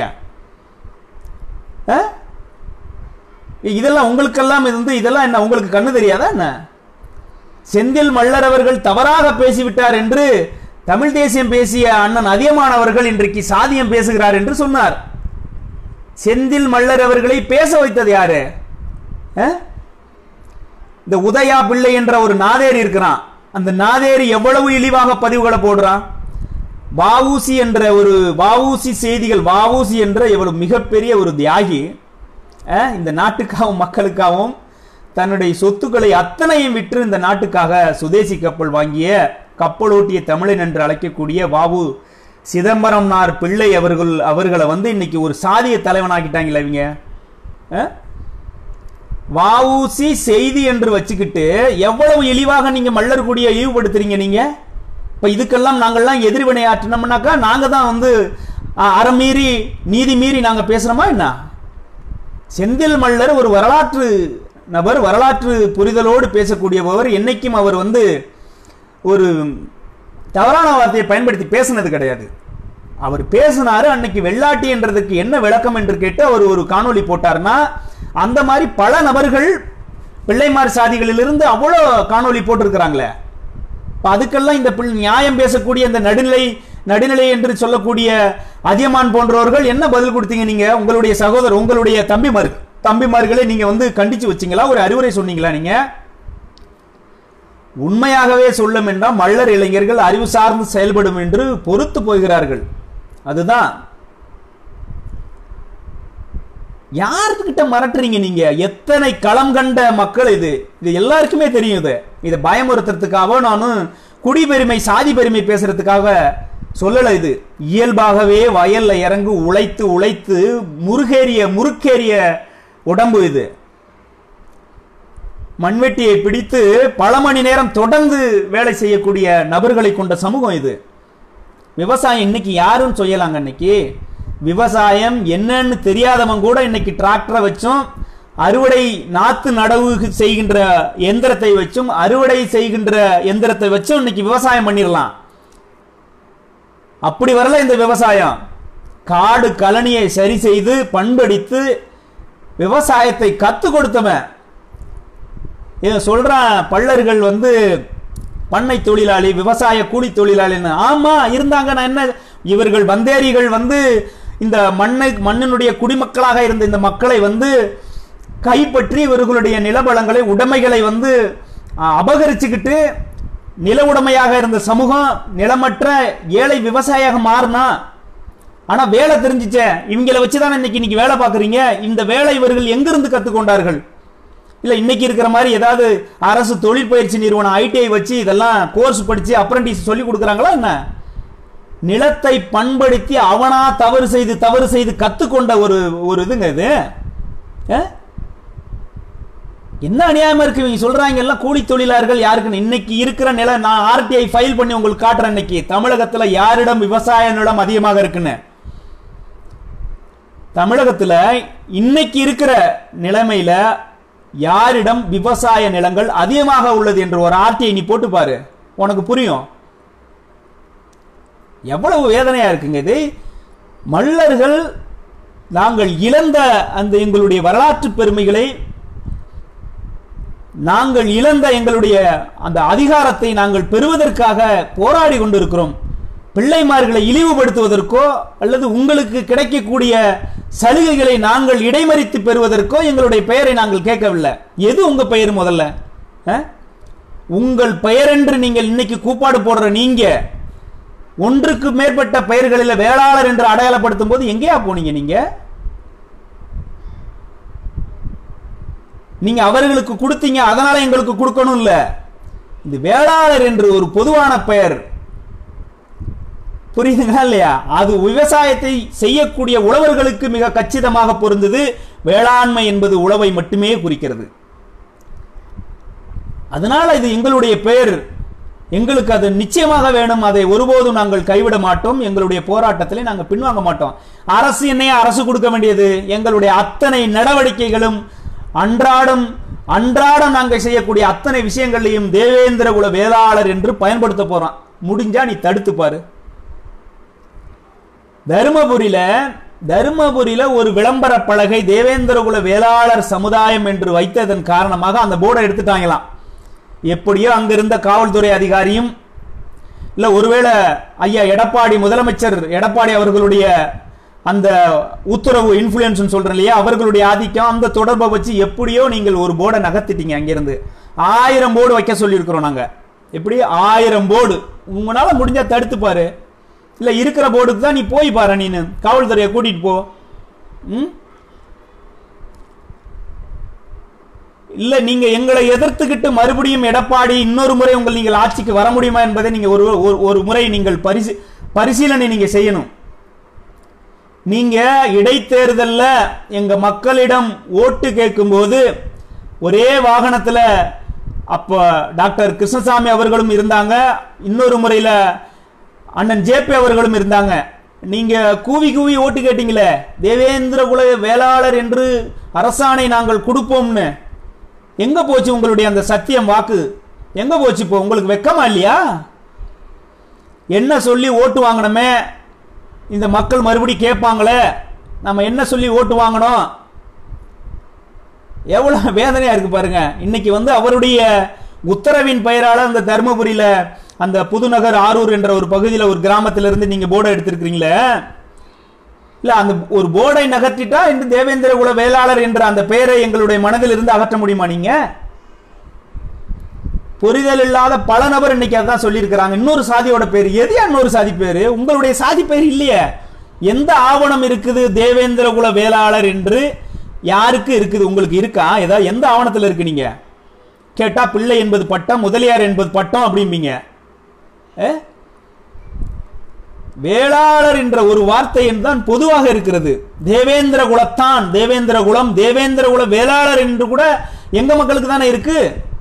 அஹ்? இதெல்லாம் உங்களுக்கெல்லாம் இது வந்து இதெல்லாம் என்ன உங்களுக்கு கண்ணு தெரியாதா என்ன செந்தில் மல்லர் அவர்கள் தவறாக பேசிவிட்டார் என்று தமிழ் தேசியம் பேசிய அண்ணன் அதியமானவர்கள் இன்றைக்கு சாதியம் பேசுகிறார் என்று சொன்னார் செந்தில் மல்லர் அவர்களை பேச வைத்தது யாரு அஹ்? இந்த உதயா பிள்ளை என்ற ஒரு நாதேரி இருக்கிறான் அந்த நாதேரி எவ்வளவு இழிவாக பதிவுகளை போடுறான் வாவூசி என்ற ஒரு வாவூசி செய்திகள் வாவூசி என்ற இவ்வளவு மிகப்பெரிய ஒரு தியாகி அஹ், இந்த நாட்டுக்காகவும் மக்களுக்காகவும் தன்னுடைய சொத்துக்களை அத்தனையும் விற்று இந்த நாட்டுக்காக சுதேசி கப்பல் வாங்கிய கப்பலோட்டிய தமிழன் என்று அழைக்கக்கூடிய வாவு சிதம்பரம்னார் பிள்ளை அவர்கள் அவர்களை வந்து இன்னைக்கு ஒரு சாதிய தலைவனாக்கிட்டாங்களா இவங்க அஹ்? வஉசி செய்தி என்று வச்சுக்கிட்டு எவ்வளவு இழிவாக நீங்க மல்லர்குடியை இழிவுபடுத்துறீங்க நீங்க இப்ப இதுக்கெல்லாம் நாங்கெல்லாம் எதிர்வினை ஆற்றினோம்னாக்கா நாங்க தான் வந்து ஆ, அறம் மீறி நீதி மீறி நாங்க பேசுறோமா என்ன செந்தில் மல்லர் ஒரு வரலாற்று நபர் வரலாற்று புரிதலோடு பேசக்கூடியவர் என்னைக்கும் அவர் வந்து ஒரு தவறான வார்த்தையை பயன்படுத்தி பேசினது கிடையாது அவர் பேசினாரு அன்னைக்கு வெள்ளாட்டி என்றதுக்கு என்ன விளக்கம் என்று கேட்டு அவர் ஒரு காணொளி போட்டார்னா அந்த மாதிரி பல நபர்கள் பிள்ளைமார் சாதிகளிலிருந்து அவ்வளோ காணொளி போட்டிருக்கிறாங்களே இப்ப அதுக்கெல்லாம் இந்த பிள்- நியாயம் பேசக்கூடிய இந்த நடுநிலை நடுநிலை என்று சொல்லக்கூடிய அதியமான் போன்றவர்கள் என்ன பதில் கொடுத்தீங்க நீங்க உங்களுடைய சகோதரர் உங்களுடைய தம்பிமார் தம்பிமார்களை நீங்க வந்து கண்டிச்சு வச்சீங்களா ஒரு அறிவுரை சொன்னீங்களா நீங்க உண்மையாகவே சொல்லும் என்றால் மல்லர் இளைஞர்கள் அறிவு சார்ந்து செயல்படும் என்று பொறுத்து போகிறார்கள் அதுதான் யாருக்கிட்ட மிரட்டுறீங்க நீங்க எத்தனை களம் கண்ட மக்கள் இது இது எல்லாருக்குமே தெரியும் இது இதை பயமுறுத்துறதுக்காக நானும் குடிபெருமை சாதி பெருமை பேசுறதுக்காக சொல்லல இது இயல்பாகவே வயல்ல இறங்கு உழைத்து உழைத்து முருகேறிய முறுக்கேறிய உடம்பு இது மண்வெட்டியை பிடித்து பல மணி நேரம் தொடர்ந்து வேலை செய்யக்கூடிய நபர்களை கொண்ட சமூகம் இது விவசாயம் இன்னைக்கு யாரும் செய்யலாங்க இன்னைக்கு விவசாயம் என்னன்னு தெரியாதவன் கூட இன்னைக்கு டிராக்டரை வச்சும் அறுவடை நாத்து நடவு செய்கின்ற எந்திரத்தை வச்சும் அறுவடை செய்கின்ற எந்திரத்தை வச்சும் இன்னைக்கு விவசாயம் பண்ணிடலாம் அப்படி வரல இந்த விவசாயம் காடு கழனியை சரி செய்து பண்படித்து விவசாயத்தை கத்து கொடுத்தவன் இதை சொல்றான் பள்ளர்கள் வந்து பண்ணை தொழிலாளி விவசாய கூலி தொழிலாளின்னு ஆமா இருந்தாங்க நான் என்ன இவர்கள் வந்தேரிகள் வந்து இந்த மண்ணை மண்ணினுடைய குடிமக்களாக இருந்த இந்த மக்களை வந்து கைப்பற்றி இவர்களுடைய நிலபலங்களை உடைமைகளை வந்து ஆ, அபகரிச்சுக்கிட்டு நில உடைமையாக இருந்த சமூகம் நிலமற்ற ஏழை விவசாயியாக மாறினா ஆனா வேலை தெரிஞ்சிச்சே இவங்களை வச்சுதானே இன்னைக்கு இன்னைக்கு வேலை பார்க்குறீங்க இந்த வேலை இவர்கள் எங்கிருந்து கத்துக்கொண்டார்கள் இல்ல இன்னைக்கு இருக்கிற மாதிரி ஏதாவது அரசு தொழிற்பயிற்சி நிறுவனம் ஐடிஐ வச்சு இதெல்லாம் கோர்ஸ் படிச்சு அப்ரண்டிஸ் சொல்லி கொடுக்குறாங்களா என்ன நிலத்தை பண்படுத்தி அவனா தவறு செய்து தவறு செய்து கத்துக்கொண்ட ஒரு ஒரு இதுங்க இது ஆ? என்ன அநியாயமா இருக்கு இவங்க சொல்றாங்க எல்லாம் கூலி தொழிலாளர்கள் யாருக்குன்னு இன்னைக்கு இருக்கிற நில நான் ஆர்டிஐ ஃபைல் பண்ணி உங்களுக்கு காட்டுறேன் இன்னைக்கு தமிழகத்துல யாரிடம் விவசாய நிலம் அதிகமாக இருக்குன்னு தமிழகத்துல இன்னைக்கு இருக்கிற நிலைமையில யாரிடம் விவசாய நிலங்கள் அதிகமாக உள்ளது என்று ஒரு ஆர்டிஐ நீ போட்டு பாரு உனக்கு புரியும் எவ்வளவு வேதனையா இருக்குங்க இது மல்லர்கள் நாங்கள் இழந்த அந்த எங்களுடைய வரலாற்று பெருமைகளை நாங்கள் இழந்த எங்களுடைய அந்த அதிகாரத்தை நாங்கள் பெறுவதற்காக போராடி கொண்டிருக்கிறோம் பிள்ளைமார்களை இழிவுபடுத்துவதற்கோ அல்லது உங்களுக்கு கிடைக்கக்கூடிய சலுகைகளை நாங்கள் இடைமறித்து பெறுவதற்கோ எங்களுடைய பெயரை நாங்கள் கேட்கவில்லை எது உங்க பெயர் முதல்ல அஹ்? உங்கள் பெயர் என்று நீங்கள் இன்னைக்கு கூப்பாடு போடுற நீங்க ஒன்றுக்கு மேற்பட்ட பெயர்களில் வேளாளர் என்று அடையாளப்படுத்தும் போது எங்கேயா போனீங்க நீங்க நீங்க அவர்களுக்கு கொடுத்தீங்க அதனால எங்களுக்கு கொடுக்கணும் இல்ல இது வேளாளர் என்று ஒரு பொதுவான பெயர் புரியுதுங்களா இல்லையா அது விவசாயத்தை செய்யக்கூடிய உழவர்களுக்கு மிக கச்சிதமாக பொருந்தது வேளாண்மை என்பது உழவை மட்டுமே குறிக்கிறது அதனால இது எங்களுடைய பெயர் எங்களுக்கு அது நிச்சயமாக வேணும் அதை ஒருபோதும் நாங்கள் கைவிட மாட்டோம் எங்களுடைய போராட்டத்திலே நாங்கள் பின்வாங்க மாட்டோம் அரசு என்னைய அரசு கொடுக்க வேண்டியது எங்களுடைய அத்தனை நடவடிக்கைகளும் அன்றாடம் அன்றாடம் நாங்கள் செய்யக்கூடிய அத்தனை விஷயங்களையும் தேவேந்திர குல வேளாளர் என்று பயன்படுத்த போறோம் முடிஞ்சா நீ தடுத்து பாரு தருமபுரியில தருமபுரியில ஒரு விளம்பர பலகை தேவேந்திர குல வேளாளர் சமுதாயம் என்று வைத்ததன் காரணமாக அந்த போர்டை எடுத்துட்டாங்களாம் எப்படியோ அங்கிருந்த காவல்துறை அதிகாரியும் இல்ல ஒருவேளை ஐயா எடப்பாடி முதலமைச்சர் எடப்பாடி அவர்களுடைய அந்த உத்தரவு இன்ஃபுளுன்ஸ் சொல்றேன் இல்லையா அவர்களுடைய ஆதிக்கம் அந்த தொடர்பை வச்சு எப்படியோ நீங்கள் ஒரு போர்டை நகர்த்திட்டீங்க அங்கிருந்து ஆயிரம் போர்டு வைக்க சொல்லியிருக்கிறோம் நாங்க எப்படி ஆயிரம் போர்டு உங்களால முடிஞ்சா தடுத்து பாரு இல்ல இருக்கிற போர்டுக்கு தான் நீ போய் பாரு நீனு காவல்துறையை கூட்டிட்டு போ ம் இல்ல நீங்க எங்களை எதிர்த்துக்கிட்டு மறுபடியும் எடப்பாடி இன்னொரு முறை உங்கள் நீங்கள் ஆட்சிக்கு வர முடியுமா என்பதை நீங்க ஒரு ஒரு- ஒரு முறை நீங்கள் பரிசு பரிசீலனை நீங்க செய்யணும் நீங்க இடைத்தேர்தல்ல எங்க மக்களிடம் ஓட்டு கேட்கும்போது ஒரே வாகனத்துல அப்ப டாக்டர் கிருஷ்ணசாமி அவர்களும் இருந்தாங்க இன்னொரு முறையில அண்ணன் ஜேபி அவர்களும் இருந்தாங்க நீங்க கூவி கூவி ஓட்டு கேட்டீங்களே தேவேந்திர குல வேளாளர் என்று அரசாணை நாங்கள் கொடுப்போம்னு எங்க போச்சு உங்களுடைய அந்த சத்தியம் வாக்கு எங்க போச்சு இப்போ உங்களுக்கு வெக்கமா இல்லையா என்ன சொல்லி ஓட்டு வாங்கணுமே இந்த மக்கள் மறுபடி கேட்பாங்களே நம்ம என்ன சொல்லி ஓட்டு வாங்கணும் எவ்வளவு வேதனையா இருக்கு பாருங்க இன்னைக்கு வந்து அவருடைய உத்தரவின் பெயரால அந்த தருமபுரியில அந்த புதுநகர் ஆரூர் என்ற ஒரு பகுதியில் ஒரு கிராமத்துல இருந்து நீங்க போர்டை எடுத்திருக்கிறீங்களே இல்ல அந்த ஒரு போர்டை நகர்த்திட்டா இந்த தேவேந்திர குல வேளாளர் என்ற அந்த பெயரை எங்களுடைய மனதில் இருந்து அகற்ற முடியுமா நீங்க புரிதல் இல்லாத பல நபர் இன்னைக்கு அதான் சொல்லியிருக்கிறாங்க இன்னொரு சாதியோட பேர் எது இன்னொரு சாதி பேரு உங்களுடைய சாதி பேர் இல்லையே எந்த ஆவணம் இருக்குது தேவேந்திர குல வேளாளர் என்று யாருக்கு இருக்குது உங்களுக்கு இருக்கா ஏதாவது எந்த ஆவணத்தில் இருக்கு நீங்க கேட்டா பிள்ளை என்பது பட்டம் முதலியார் என்பது பட்டம் அப்படிம்பீங்க ஏ? வேளாளர் என்ற ஒரு வார்த்தை தான் பொதுவாக இருக்கிறது தேவேந்திர குலத்தான் தேவேந்திர குலம் தேவேந்திர குல வேளாளர் என்று கூட எங்க மக்களுக்கு தானே இருக்கு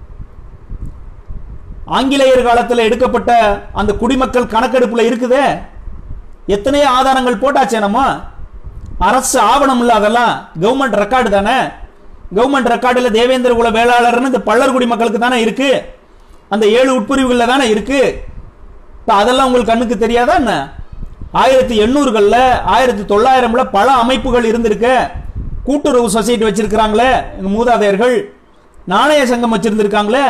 ஆங்கிலேயர் காலத்தில் எடுக்கப்பட்ட அந்த குடிமக்கள் கணக்கெடுப்புல இருக்குதே எத்தனையோ ஆதாரங்கள் போட்டாச்சே நம்ம அரசு ஆவணம் இல்ல அதெல்லாம் கவர்மெண்ட் ரெக்கார்டு தானே கவர்மெண்ட் ரெக்கார்டுல தேவேந்திர குல வேளாளர்னு இந்த பள்ளர்குடி மக்களுக்கு தானே இருக்கு அந்த ஏழு உட்பிரிவுகள்ல தானே இருக்கு இப்ப அதெல்லாம் உங்களுக்கு கண்ணுக்கு தெரியாதா என்ன ஆயிரத்தி எண்ணூறுகள்ல ஆயிரத்தி தொள்ளாயிரம்ல பல அமைப்புகள் இருந்திருக்கு கூட்டுறவு சொசைட்டி வச்சிருக்கிறாங்களே எங்க மூதாதையர்கள் நாணய சங்கம் வச்சிருந்திருக்காங்களே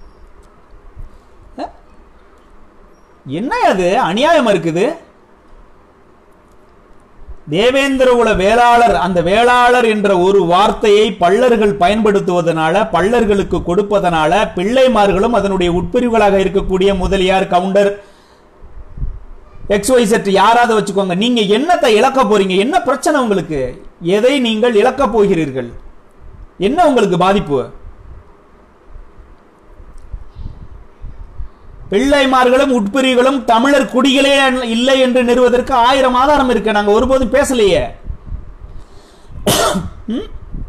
அஹ்? என்ன அது அநியாயமா இருக்குது தேவேந்திர குல வேளாளர் அந்த வேளாளர் என்ற ஒரு வார்த்தையை பள்ளர்கள் பயன்படுத்துவதனால பள்ளர்களுக்கு கொடுப்பதனால பிள்ளைமார்களும் அதனுடைய உட்பிரிவுகளாக இருக்கக்கூடிய முதலியார் கவுண்டர் எக்ஸ் யாராவது வச்சுக்கோங்க நீங்க என்னத்தை இழக்க போறீங்க என்ன பிரச்சனை உங்களுக்கு எதை நீங்கள் இழக்க போகிறீர்கள் என்ன உங்களுக்கு பாதிப்பு பிள்ளைமார்களும் உட்பிரிவுகளும் தமிழர் குடிகளே இல்லை என்று நிறுவதற்கு ஆயிரம் ஆதாரம் இருக்கு நாங்க ஒருபோதும் பேசலையே ம்?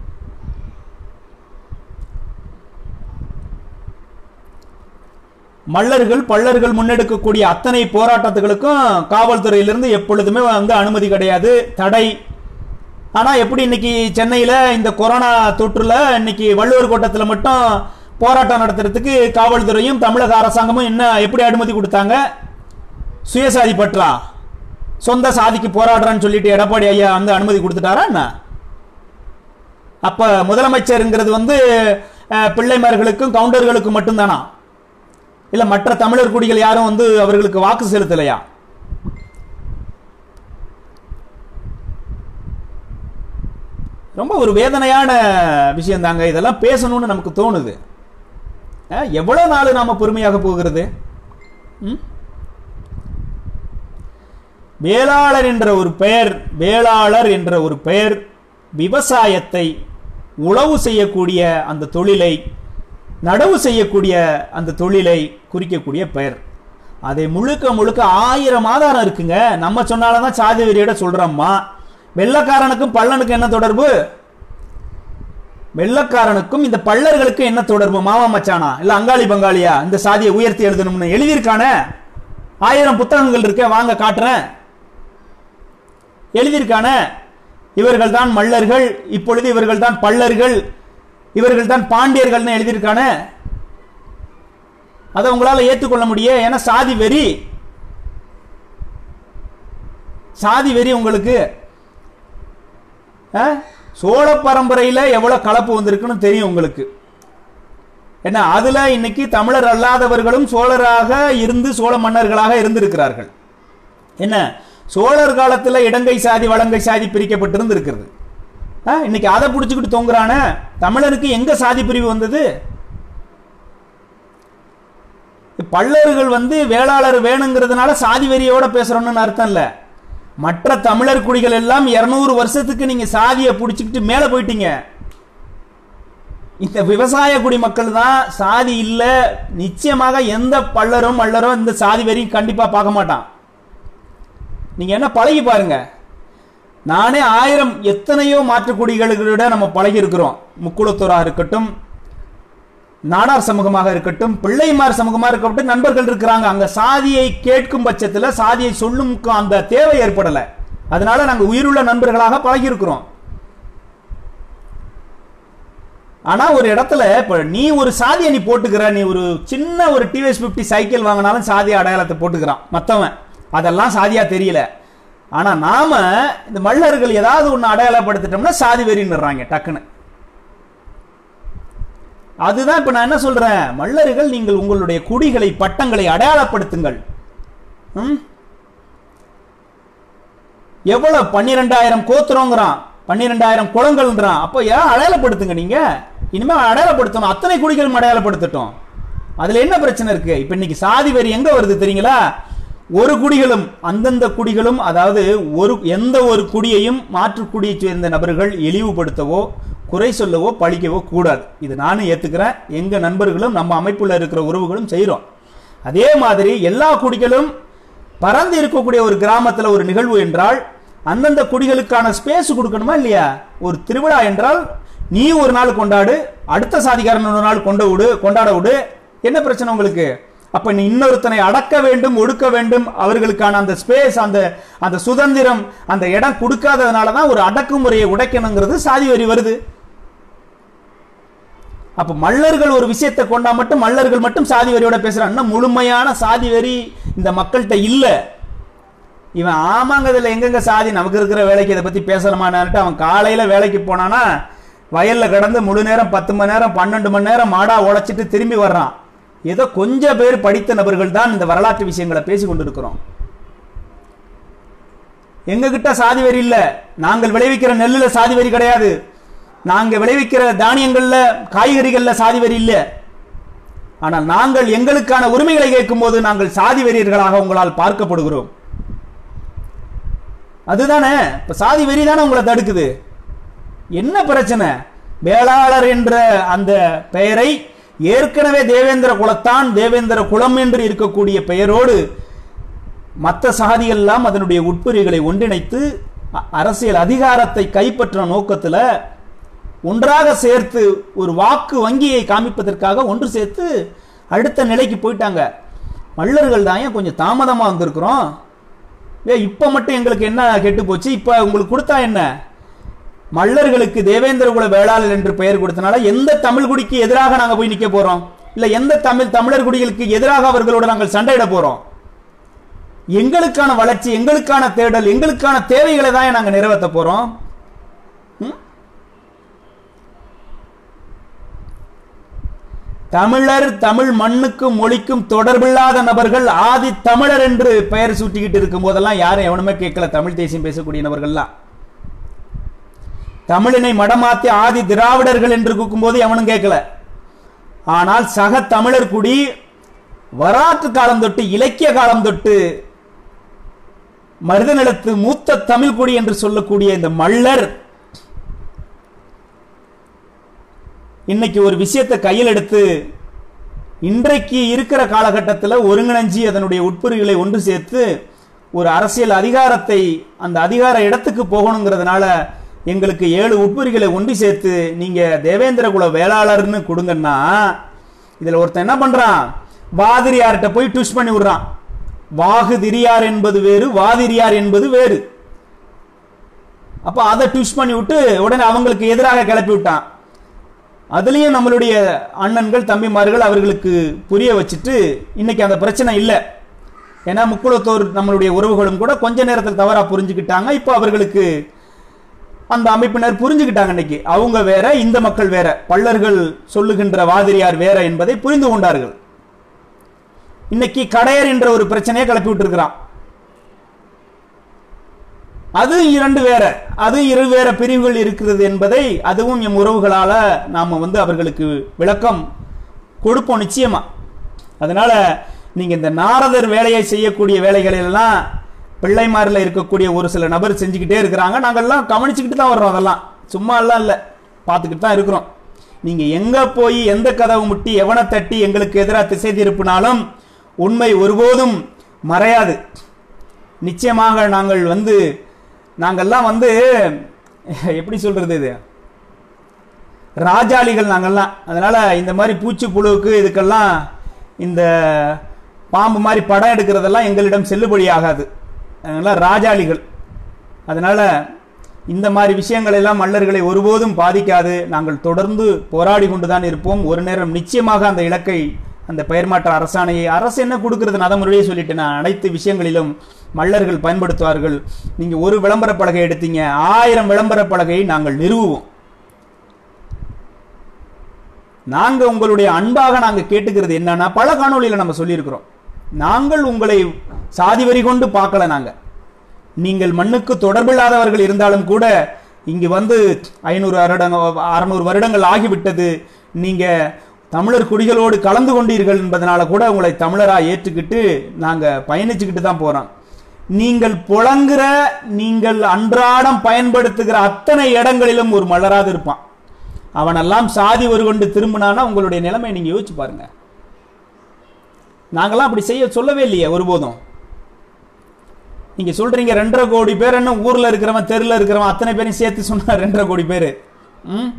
மல்லர்கள் பள்ளர்கள் முன்னெடுக்கக்கூடிய அத்தனை போராட்டத்துகளுக்கும் காவல்துறையிலிருந்து எப்பொழுதுமே வந்து அனுமதி கிடையாது தடை ஆனா எப்படி இன்னைக்கு சென்னையில இந்த கொரோனா தொற்றுல இன்னைக்கு வள்ளுவர் கோட்டத்துல மட்டும் போராட்டம் நடத்துறதுக்கு காவல்துறையும் தமிழக அரசாங்கமும் என்ன எப்படி அனுமதி கொடுத்தாங்க சுயசாதி பற்றா சொந்த சாதிக்கு போராடுறான்னு சொல்லிட்டு எடப்பாடி ஐயா வந்து அனுமதி கொடுத்துட்டாரா என்ன அப்ப முதலமைச்சருங்கிறது வந்து அஹ், பிள்ளைமார்களுக்கும் கவுண்டர்களுக்கும் மட்டும்தானா இல்ல மற்ற தமிழர் குடிகள் யாரும் வந்து அவர்களுக்கு வாக்கு செலுத்தலையா ரொம்ப ஒரு வேதனையான விஷயம் தாங்க இதெல்லாம் பேசணும்னு நமக்கு தோணுது அஹ், எவ்வளவு நாள் நாம பொறுமையாக போகிறது ம்? வேளாளர் என்ற ஒரு பெயர் வேளாளர் என்ற ஒரு பெயர் விவசாயத்தை உழவு செய்யக்கூடிய அந்த தொழிலை நடவு செய்யக்கூடிய அந்த தொழிலை குறிக்கக்கூடிய பெயர் அதை முழுக்க முழுக்க ஆயிரம் ஆதாரம் இருக்குங்க நம்ம சொன்னால்தான் சாதி வெறியோட சொல்றோம்மா வெள்ளக்காரனுக்கும் பள்ளனுக்கும் என்ன தொடர்பு வெள்ளக்காரனுக்கும் இந்த பள்ளர்களுக்கும் என்ன தொடர்பு மாமா மச்சானா இல்ல அங்காளி பங்காளியா இந்த சாதியை உயர்த்தி எழுதணும்னு எழுதியிருக்கானே ஆயிரம் புத்தகங்கள் இருக்க வாங்க காட்டுறேன் எழுதியிருக்கானே இவர்கள் தான் மல்லர்கள் இப்பொழுது இவர்கள் தான் பள்ளர்கள் இவர்கள் தான் பாண்டியர்கள்னு எழுதியிருக்கானே அதை உங்களால ஏற்றுக்கொள்ள முடியும் ஏன்னா சாதி வெறி சாதி வெறி உங்களுக்கு ஆ? சோழ பரம்பரையில எவ்வளவு கலப்பு வந்திருக்குன்னு தெரியும் உங்களுக்கு என்ன அதுல இன்னைக்கு தமிழர் அல்லாதவர்களும் சோழராக இருந்து சோழ மன்னர்களாக இருந்திருக்கிறார்கள் என்ன சோழர் காலத்துல இடங்கை சாதி வலங்கை சாதி பிரிக்கப்பட்டிருந்து இருக்கிறது ஆ, இன்னைக்கு அதை பிடிச்சுக்கிட்டு தொங்குறான தமிழனுக்கு எங்க சாதி பிரிவு வந்தது பல்லர்கள் வந்து வேளாளர் வேணுங்கிறதுனால சாதி வெறியோட பேசுறோம்னு அர்த்தம் இல்ல மற்ற தமிழர் குடிகள் எல்லாம் இருநூறு வருஷத்துக்கு நீங்க சாதியை பிடிச்சிக்கிட்டு மேல போயிட்டீங்க இந்த விவசாய குடிமக்கள் தான் சாதி இல்ல நிச்சயமாக எந்த பல்லரும் மல்லரும் இந்த சாதி வெறியும் கண்டிப்பா பார்க்க மாட்டான் நீங்க என்ன பழகி பாருங்க நானே ஆயிரம் எத்தனையோ மாற்றுக்குடிகளிட நம்ம பழகி இருக்கிறோம் முக்குளத்தூரா இருக்கட்டும் நாடார் சமூகமாக இருக்கட்டும் பிள்ளைமார் சமூகமாக இருக்கட்டும் நண்பர்கள் இருக்கிறாங்க அங்க சாதியை கேட்கும் பட்சத்துல சாதியை சொல்லும் க- அந்த தேவை ஏற்படல அதனால நாங்க உயிருள்ள நண்பர்களாக பழகி இருக்கிறோம் ஆனா ஒரு இடத்துல இப்ப நீ ஒரு சாதியை நீ போட்டுக்கிற நீ ஒரு சின்ன ஒரு டிவிஎஸ் பிப்டி சைக்கிள் வாங்கினாலும் சாதி அடையாளத்தை போட்டுக்கிறான் மத்தவன் அதெல்லாம் சாதியா தெரியல ஆனா நாம இந்த மல்லர்கள் ஏதாவது ஒண்ணு அடையாளப்படுத்திட்டோம்னா சாதி வெறின்னுறாங்க டக்குன்னு அதுதான் இப்ப நான் என்ன சொல்றேன் மல்லர்கள் நீங்கள் உங்களுடைய குடிகளை பட்டங்களை அடையாளப்படுத்துங்கள் ம்? எவ்வளவு பன்னிரெண்டாயிரம் கோத்திரங்கிறான் பன்னிரெண்டாயிரம் குளங்கள்ன்றான் அப்போ ஏன் அடையாளப்படுத்துங்க நீங்க இனிமே அடையாளப்படுத்தணும் அத்தனை குடிகளும் அடையாளப்படுத்தட்டும் அதுல என்ன பிரச்சனை இருக்கு இப்ப இன்னைக்கு சாதி வெறி எங்க வருது தெரியுங்களா ஒரு குடிகளும் அந்தந்த குடிகளும் அதாவது ஒரு எந்த ஒரு குடியையும் மாற்று குடியைச் சேர்ந்த நபர்கள் இழிவுபடுத்தவோ குறை சொல்லவோ பழிக்கவோ கூடாது இது நானும் ஏத்துக்கிறேன் எங்க நண்பர்களும் நம்ம அமைப்புல இருக்கிற உறவுகளும் செய்றோம் அதே மாதிரி எல்லா குடிகளும் பறந்து இருக்கக்கூடிய ஒரு கிராமத்துல ஒரு நிகழ்வு என்றால் அந்தந்த குடிகளுக்கான ஸ்பேஸ் கொடுக்கணுமா இல்லையா ஒரு திருவிழா என்றால் நீ ஒரு நாள் கொண்டாடு அடுத்த சாதிக்காரன் ஒரு நாள் கொண்டு விடு கொண்டாட விடு என்ன பிரச்சனை உங்களுக்கு அப்ப நீ இன்னொருத்தனை அடக்க வேண்டும் ஒடுக்க வேண்டும் அவர்களுக்கான அந்த ஸ்பேஸ் அந்த அந்த சுதந்திரம் அந்த இடம் கொடுக்காததுனால தான் ஒரு அடக்குமுறையை உடைக்கணுங்கிறது சாதி வரி வருது அப்ப மல்லர்கள் ஒரு விஷயத்தை கொண்டா மட்டும் மல்லர்கள் மட்டும் சாதி வரியோட பேசுறான் இன்னும் முழுமையான சாதி வரி இந்த மக்கள்கிட்ட இல்ல இவன் ஆமாங்க இதுல எங்கெங்க சாதி நமக்கு இருக்கிற வேலைக்கு இதை பத்தி பேசலாமான்னுட்டு அவன் காலையில வேலைக்கு போனானா வயல்ல கிடந்து முழு நேரம் பத்து மணி நேரம் பன்னெண்டு மணி நேரம் மாடா உழைச்சிட்டு திரும்பி வர்றான் ஏதோ கொஞ்சம் பேர் படித்த நபர்கள் தான் இந்த வரலாற்று விஷயங்களை பேசி கொண்டிருக்கிறோம் எங்க கிட்ட சாதி வரி இல்ல நாங்கள் விளைவிக்கிற நெல்லுல சாதி வரி கிடையாது நாங்க விளைவிக்கிற தானியங்கள்ல காய்கறிகள்ல சாதி வரி இல்ல ஆனால் நாங்கள் எங்களுக்கான உரிமைகளை கேட்கும்போது நாங்கள் சாதி வெறியர்களாக உங்களால் பார்க்கப்படுகிறோம் அதுதானே இப்ப சாதி வெறி தானே உங்களை தடுக்குது என்ன பிரச்சனை வேளாளர் என்ற அந்த பெயரை ஏற்கனவே தேவேந்திர குலத்தான் தேவேந்திர குலம் என்று இருக்கக்கூடிய பெயரோடு மற்ற சாதிகள் எல்லாம் அதனுடைய உட்பிரிவுகளை ஒன்றிணைத்து அ- அரசியல் அதிகாரத்தை கைப்பற்ற நோக்கத்துல ஒன்றாக சேர்த்து ஒரு வாக்கு வங்கியை காமிப்பதற்காக ஒன்று சேர்த்து அடுத்த நிலைக்கு போயிட்டாங்க மல்லர்கள் தான் ஏன் கொஞ்சம் தாமதமா வந்திருக்கிறோம் ஏ இப்ப மட்டும் எங்களுக்கு என்ன கெட்டு போச்சு இப்ப உங்களுக்கு கொடுத்தா என்ன மல்லர்களுக்கு தேவேந்திர குல வேளாளர் என்று பெயர் கொடுத்தனால எந்த தமிழ் குடிக்கு எதிராக நாங்க போய் நிக்க போறோம் இல்ல எந்த தமிழ் தமிழர் குடிகளுக்கு எதிராக அவர்களோட நாங்கள் சண்டையிட போறோம் எங்களுக்கான வளர்ச்சி எங்களுக்கான தேடல் எங்களுக்கான தேவைகளை தான் நாங்க நிறைவேற்ற போறோம் ம்? தமிழர் தமிழ் மண்ணுக்கும் மொழிக்கும் தொடர்பில்லாத நபர்கள் ஆதி தமிழர் என்று பெயர் சூட்டிக்கிட்டு இருக்கும் போதெல்லாம் யாரும் எவனுமே கேட்கல தமிழ் தேசியம் பேசக்கூடிய நபர்கள்லாம் தமிழினை மடமாத்தி ஆதி திராவிடர்கள் என்று கூக்கும்போது எவனும் கேட்கல ஆனால் சக தமிழர் குடி வரலாற்று காலம் தொட்டு இலக்கிய காலம் தொட்டு மருதநிலத்து மூத்த தமிழ் குடி என்று சொல்லக்கூடிய இந்த மல்லர் இன்னைக்கு ஒரு விஷயத்தை கையில் எடுத்து இன்றைக்கு இருக்கிற காலகட்டத்தில் ஒருங்கிணைஞ்சி அதனுடைய உட்பிரிவுகளை ஒன்று சேர்த்து ஒரு அரசியல் அதிகாரத்தை அந்த அதிகார இடத்துக்கு போகணுங்கிறதுனால எங்களுக்கு ஏழு உட்பிரிவுகளை ஒன்று சேர்த்து நீங்க தேவேந்திர குல வேளாளர்னு கொடுங்கன்னா இதுல ஒருத்தன் என்ன பண்றான் வாதிரியார்கிட்ட போய் ட்விஸ்ட் பண்ணி விடுறான் வாகுதிரியார் என்பது வேறு வாதிரியார் என்பது வேறு அப்ப அதை ட்விஸ்ட் பண்ணி விட்டு உடனே அவங்களுக்கு எதிராக கிளப்பி விட்டான் அதுலயும் நம்மளுடைய அண்ணன்கள் தம்பிமார்கள் அவர்களுக்கு புரிய வச்சுட்டு இன்னைக்கு அந்த பிரச்சனை இல்லை ஏன்னா முக்குளத்தோர் நம்மளுடைய உறவுகளும் கூட கொஞ்ச நேரத்தில் தவறா புரிஞ்சுக்கிட்டாங்க இப்போ அவர்களுக்கு அந்த அமைப்பினர் புரிஞ்சுக்கிட்டாங்க இன்னைக்கு அவங்க வேற இந்த மக்கள் வேற பள்ளர்கள் சொல்லுகின்ற வாதிரியார் வேற என்பதை புரிந்து கொண்டார்கள் இன்னைக்கு கடையர் என்ற ஒரு பிரச்சனையை கிளப்பி விட்டுருக்கிறான் அது இரண்டு வேற அது இரு வேற பிரிவுகள் இருக்கிறது என்பதை அதுவும் எம் உறவுகளால நாம வந்து அவர்களுக்கு விளக்கம் கொடுப்போம் நிச்சயமா அதனால நீங்க இந்த நாரதர் வேலையை செய்யக்கூடிய வேலைகள் எல்லாம் பிள்ளைமாரில் இருக்கக்கூடிய ஒரு சில நபர் செஞ்சுக்கிட்டே இருக்கிறாங்க நாங்கள்லாம் கவனிச்சுக்கிட்டு தான் வர்றோம் அதெல்லாம் சும்மா எல்லாம் இல்லை பார்த்துக்கிட்டு தான் இருக்கிறோம் நீங்க எங்க போய் எந்த கதவு முட்டி எவனை தட்டி எங்களுக்கு எதிராக திசை திருப்பினாலும் உண்மை ஒருபோதும் மறையாது நிச்சயமாக நாங்கள் வந்து நாங்கள்லாம் வந்து எப்படி சொல்றது இது ராஜாளிகள் நாங்கெல்லாம் அதனால இந்த மாதிரி பூச்சி புழுவுக்கு இதுக்கெல்லாம் இந்த பாம்பு மாதிரி படம் எடுக்கிறதெல்லாம் எங்களிடம் செல்லுபடி ஆகாது அதனால ராஜாளிகள் அதனால இந்த மாதிரி விஷயங்கள் எல்லாம் மல்லர்களை ஒருபோதும் பாதிக்காது நாங்கள் தொடர்ந்து போராடி கொண்டுதான் இருப்போம் ஒரு நேரம் நிச்சயமாக அந்த இலக்கை அந்த பெயர் மாற்ற அரசாணையை அரசு என்ன கொடுக்கிறது நான் அதை முன்னாடியே சொல்லிட்டேன் நான் அனைத்து விஷயங்களிலும் மல்லர்கள் பயன்படுத்துவார்கள் நீங்க ஒரு விளம்பர பலகை எடுத்தீங்க ஆயிரம் விளம்பர பலகையை நாங்கள் நிறுவுவோம் நாங்க உங்களுடைய அன்பாக நாங்க கேட்டுக்கிறது என்னன்னா பல காணொளியில நம்ம சொல்லியிருக்கிறோம் நாங்கள் உங்களை சாதி வரி கொண்டு பார்க்கல நாங்க நீங்கள் மண்ணுக்கு தொடர்பில்லாதவர்கள் இருந்தாலும் கூட இங்கு வந்து ஐநூறு வருடங்கள் அறுநூறு வருடங்கள் ஆகிவிட்டது நீங்க தமிழர் குடிகளோடு கலந்து கொண்டீர்கள் என்பதனால கூட உங்களை தமிழரா ஏற்றுக்கிட்டு நாங்க பயணிச்சுக்கிட்டு தான் போறோம் நீங்கள் புலங்குற நீங்கள் அன்றாடம் பயன்படுத்துகிற அத்தனை இடங்களிலும் ஒரு மலராது இருப்பான் அவனெல்லாம் சாதி ஒரு கொண்டு திரும்பினானா உங்களுடைய நிலைமை நீங்க யோசிச்சு பாருங்க நாங்கெல்லாம் அப்படி செய்ய சொல்லவே இல்லையே ஒருபோதும் நீங்க சொல்றீங்க ரெண்டரை கோடி பேர் என்ன ஊர்ல இருக்கிறவன் தெருல இருக்கிறவன் அத்தனை பேரையும் சேர்த்து சொன்னா ரெண்டரை கோடி பேர் ம்?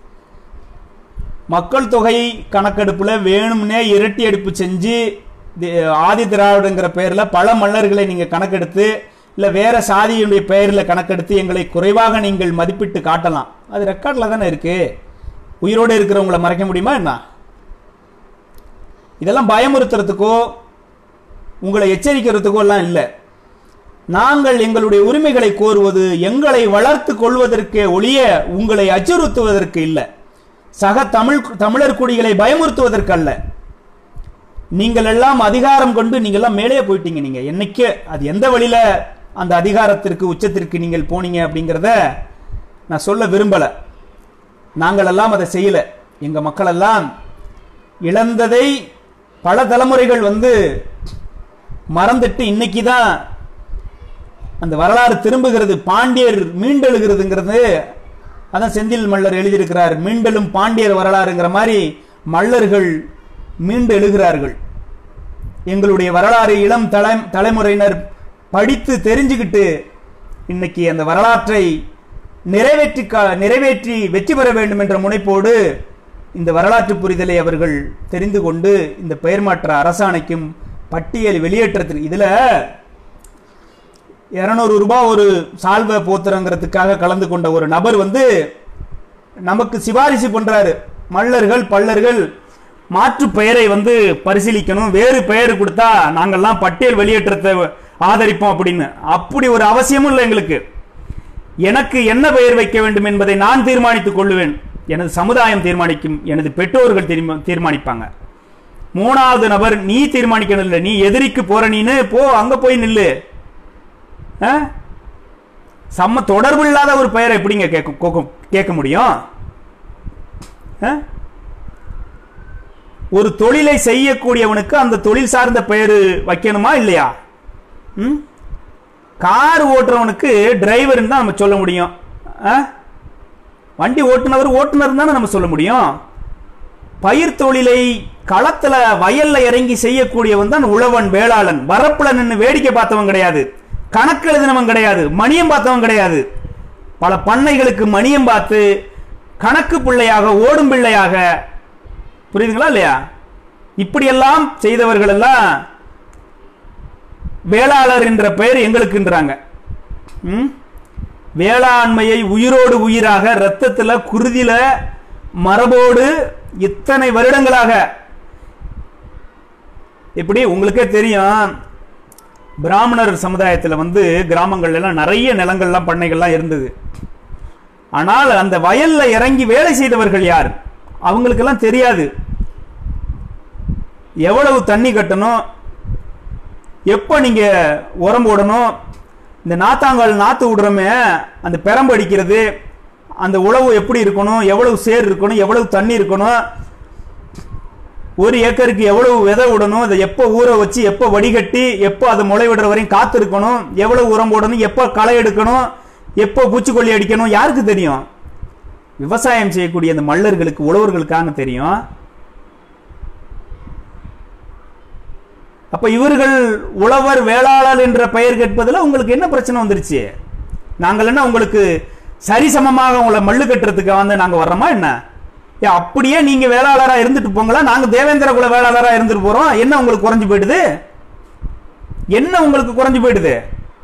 மக்கள் தொகை கணக்கெடுப்புல வேணும்னே இரட்டி எடுப்பு செஞ்சு தி- ஆதி திராவிடங்கிற பெயர்ல பல மன்னர்களை நீங்க கணக்கெடுத்து இல்ல வேற சாதியுடைய பெயர்ல கணக்கெடுத்து எங்களை குறைவாக நீங்கள் மதிப்பிட்டு காட்டலாம் அது ரெக்கார்ட்ல தானே இருக்கு உயிரோடு இருக்கிறவங்களை மறைக்க முடியுமா என்ன இதெல்லாம் பயமுறுத்துறதுக்கோ உங்களை எச்சரிக்கிறதுக்கோ எல்லாம் இல்லை நாங்கள் எங்களுடைய உரிமைகளை கோருவது எங்களை வளர்த்து கொள்வதற்கு ஒழிய உங்களை அச்சுறுத்துவதற்கு இல்லை சக தமிழ் தமிழர் குடிகளை பயமுறுத்துவதற்கு அல்ல நீங்கள் எல்லாம் அதிகாரம் கொண்டு நீங்க எல்லாம் மேலே போயிட்டீங்க நீங்க என்னைக்கு அது எந்த வழியில அந்த அதிகாரத்திற்கு உச்சத்திற்கு நீங்கள் போனீங்க அப்படிங்கிறத நான் சொல்ல விரும்பல நாங்கள் எல்லாம் அதை செய்யல எங்க மக்கள் எல்லாம் இழந்ததை பல தலைமுறைகள் வந்து மறந்துட்டு இன்னைக்கு தான் அந்த வரலாறு திரும்புகிறது பாண்டியர் மீண்டெழுகிறதுங்கிறது அதான் செந்தில் மல்லர் எழுதியிருக்கிறார் மீண்டெழும் பாண்டியர் வரலாறுங்கிற மாதிரி மல்லர்கள் மீண்டு எழுகிறார்கள் எங்களுடைய வரலாறு இளம் தலை தலைமுறையினர் படித்து தெரிஞ்சுக்கிட்டு இன்னைக்கு அந்த வரலாற்றை நிறைவேற்றி கா- நிறைவேற்றி வெற்றி பெற வேண்டும் என்ற முனைப்போடு இந்த வரலாற்று புரிதலை அவர்கள் தெரிந்து கொண்டு இந்த பெயர் மாற்ற அரசாணைக்கும் பட்டியல் வெளியேற்றத்திற்கு இதுல இருநூறு ரூபாய் ஒரு சால்வை போத்துறங்கிறதுக்காக கலந்து கொண்ட ஒரு நபர் வந்து நமக்கு சிபாரிசு பண்றாரு மல்லர்கள் பல்லர்கள் மாற்று பெயரை வந்து பரிசீலிக்கணும் வேறு பெயர் கொடுத்தா நாங்கெல்லாம் பட்டியல் வெளியேற்றத்தை ஆதரிப்போம் அப்படின்னு அப்படி ஒரு அவசியமும் இல்லை எங்களுக்கு எனக்கு என்ன பெயர் வைக்க வேண்டும் என்பதை நான் தீர்மானித்துக் கொள்ளுவேன் எனது சமுதாயம் தீர்மானிக்கும் எனது பெற்றோர்கள் தீர்மா- தீர்மானிப்பாங்க மூணாவது நபர் நீ தீர்மானிக்கணும் இல்லை நீ எதிரிக்கு போற நீனு போ அங்க போய் நில்லு ஆ? சம்ம தொடர்பு இல்லாத ஒரு பெயரை எப்படிங்க கேட்க கோக்க- கேட்க முடியும் ஆ? ஒரு தொழிலை செய்யக்கூடியவனுக்கு அந்த தொழில் சார்ந்த பெயர் வைக்கணுமா இல்லையா ம்? கார் ஓட்டுறவனுக்கு டிரைவர்னு தான் நம்ம சொல்ல முடியும் ஆ? வண்டி ஓட்டுனவர் ஓட்டுநர் தானே நம்ம சொல்ல முடியும் பயிர் தொழிலை களத்துல வயல்ல இறங்கி செய்யக்கூடியவன் தான் உழவன் வேளாளன் வரப்புல நின்று வேடிக்கை பார்த்தவன் கிடையாது கணக்கு எழுதினவன் கிடையாது மணியம் பார்த்தவன் கிடையாது பல பண்ணைகளுக்கு மணியம் பார்த்து கணக்கு பிள்ளையாக ஓடும் பிள்ளையாக புரியுதுங்களா இல்லையா இப்படியெல்லாம் செய்தவர்கள் எல்லாம் வேளாளர் என்ற பெயர் எங்களுக்குன்றாங்க ம்? வேளாண்மையை உயிரோடு உயிராக ரத்தத்துல குருதியில மரபோடு இத்தனை வருடங்களாக இப்படி உங்களுக்கே தெரியும் பிராமணர் சமுதாயத்தில் வந்து கிராமங்கள்ல எல்லாம் நிறைய நிலங்கள்லாம் பண்ணைகள்லாம் இருந்தது ஆனால் அந்த வயல்ல இறங்கி வேலை செய்தவர்கள் யார் அவங்களுக்கெல்லாம் தெரியாது எவ்வளவு தண்ணி கட்டணும் எப்போ நீங்க உரம் போடணும் இந்த நாத்தாங்கால் நாத்து விடுறோமே அந்த பெரம்பு அடிக்கிறது அந்த உழவு எப்படி இருக்கணும் எவ்வளவு சேர் இருக்கணும் எவ்வளவு தண்ணி இருக்கணும் ஒரு ஏக்கருக்கு எவ்வளவு விதை விடணும் அதை எப்போ ஊற வச்சு எப்போ வடிகட்டி எப்போ அதை முளை விடுற வரையும் காத்து இருக்கணும் எவ்வளவு உரம் போடணும் எப்போ களை எடுக்கணும் எப்போ பூச்சிக்கொல்லி அடிக்கணும் யாருக்கு தெரியும் விவசாயம் செய்யக்கூடிய அந்த மல்லர்களுக்கு உழவர்களுக்கான தெரியும் அப்ப இவர்கள் உழவர் வேளாளர் என்ற பெயர் கேட்பதில் உங்களுக்கு என்ன பிரச்சனை வந்துருச்சு நாங்கள் என்ன உங்களுக்கு சரிசமமாக உங்களை மல்லு கட்டுறதுக்கு வந்து நாங்க வர்றோமா என்ன ஏ, அப்படியே நீங்க வேளாளரா இருந்துட்டு போங்களா நாங்க தேவேந்திர குல வேளாளரா இருந்துட்டு போறோம் என்ன உங்களுக்கு குறைஞ்சு போயிடுது என்ன உங்களுக்கு குறைஞ்சு போயிடுது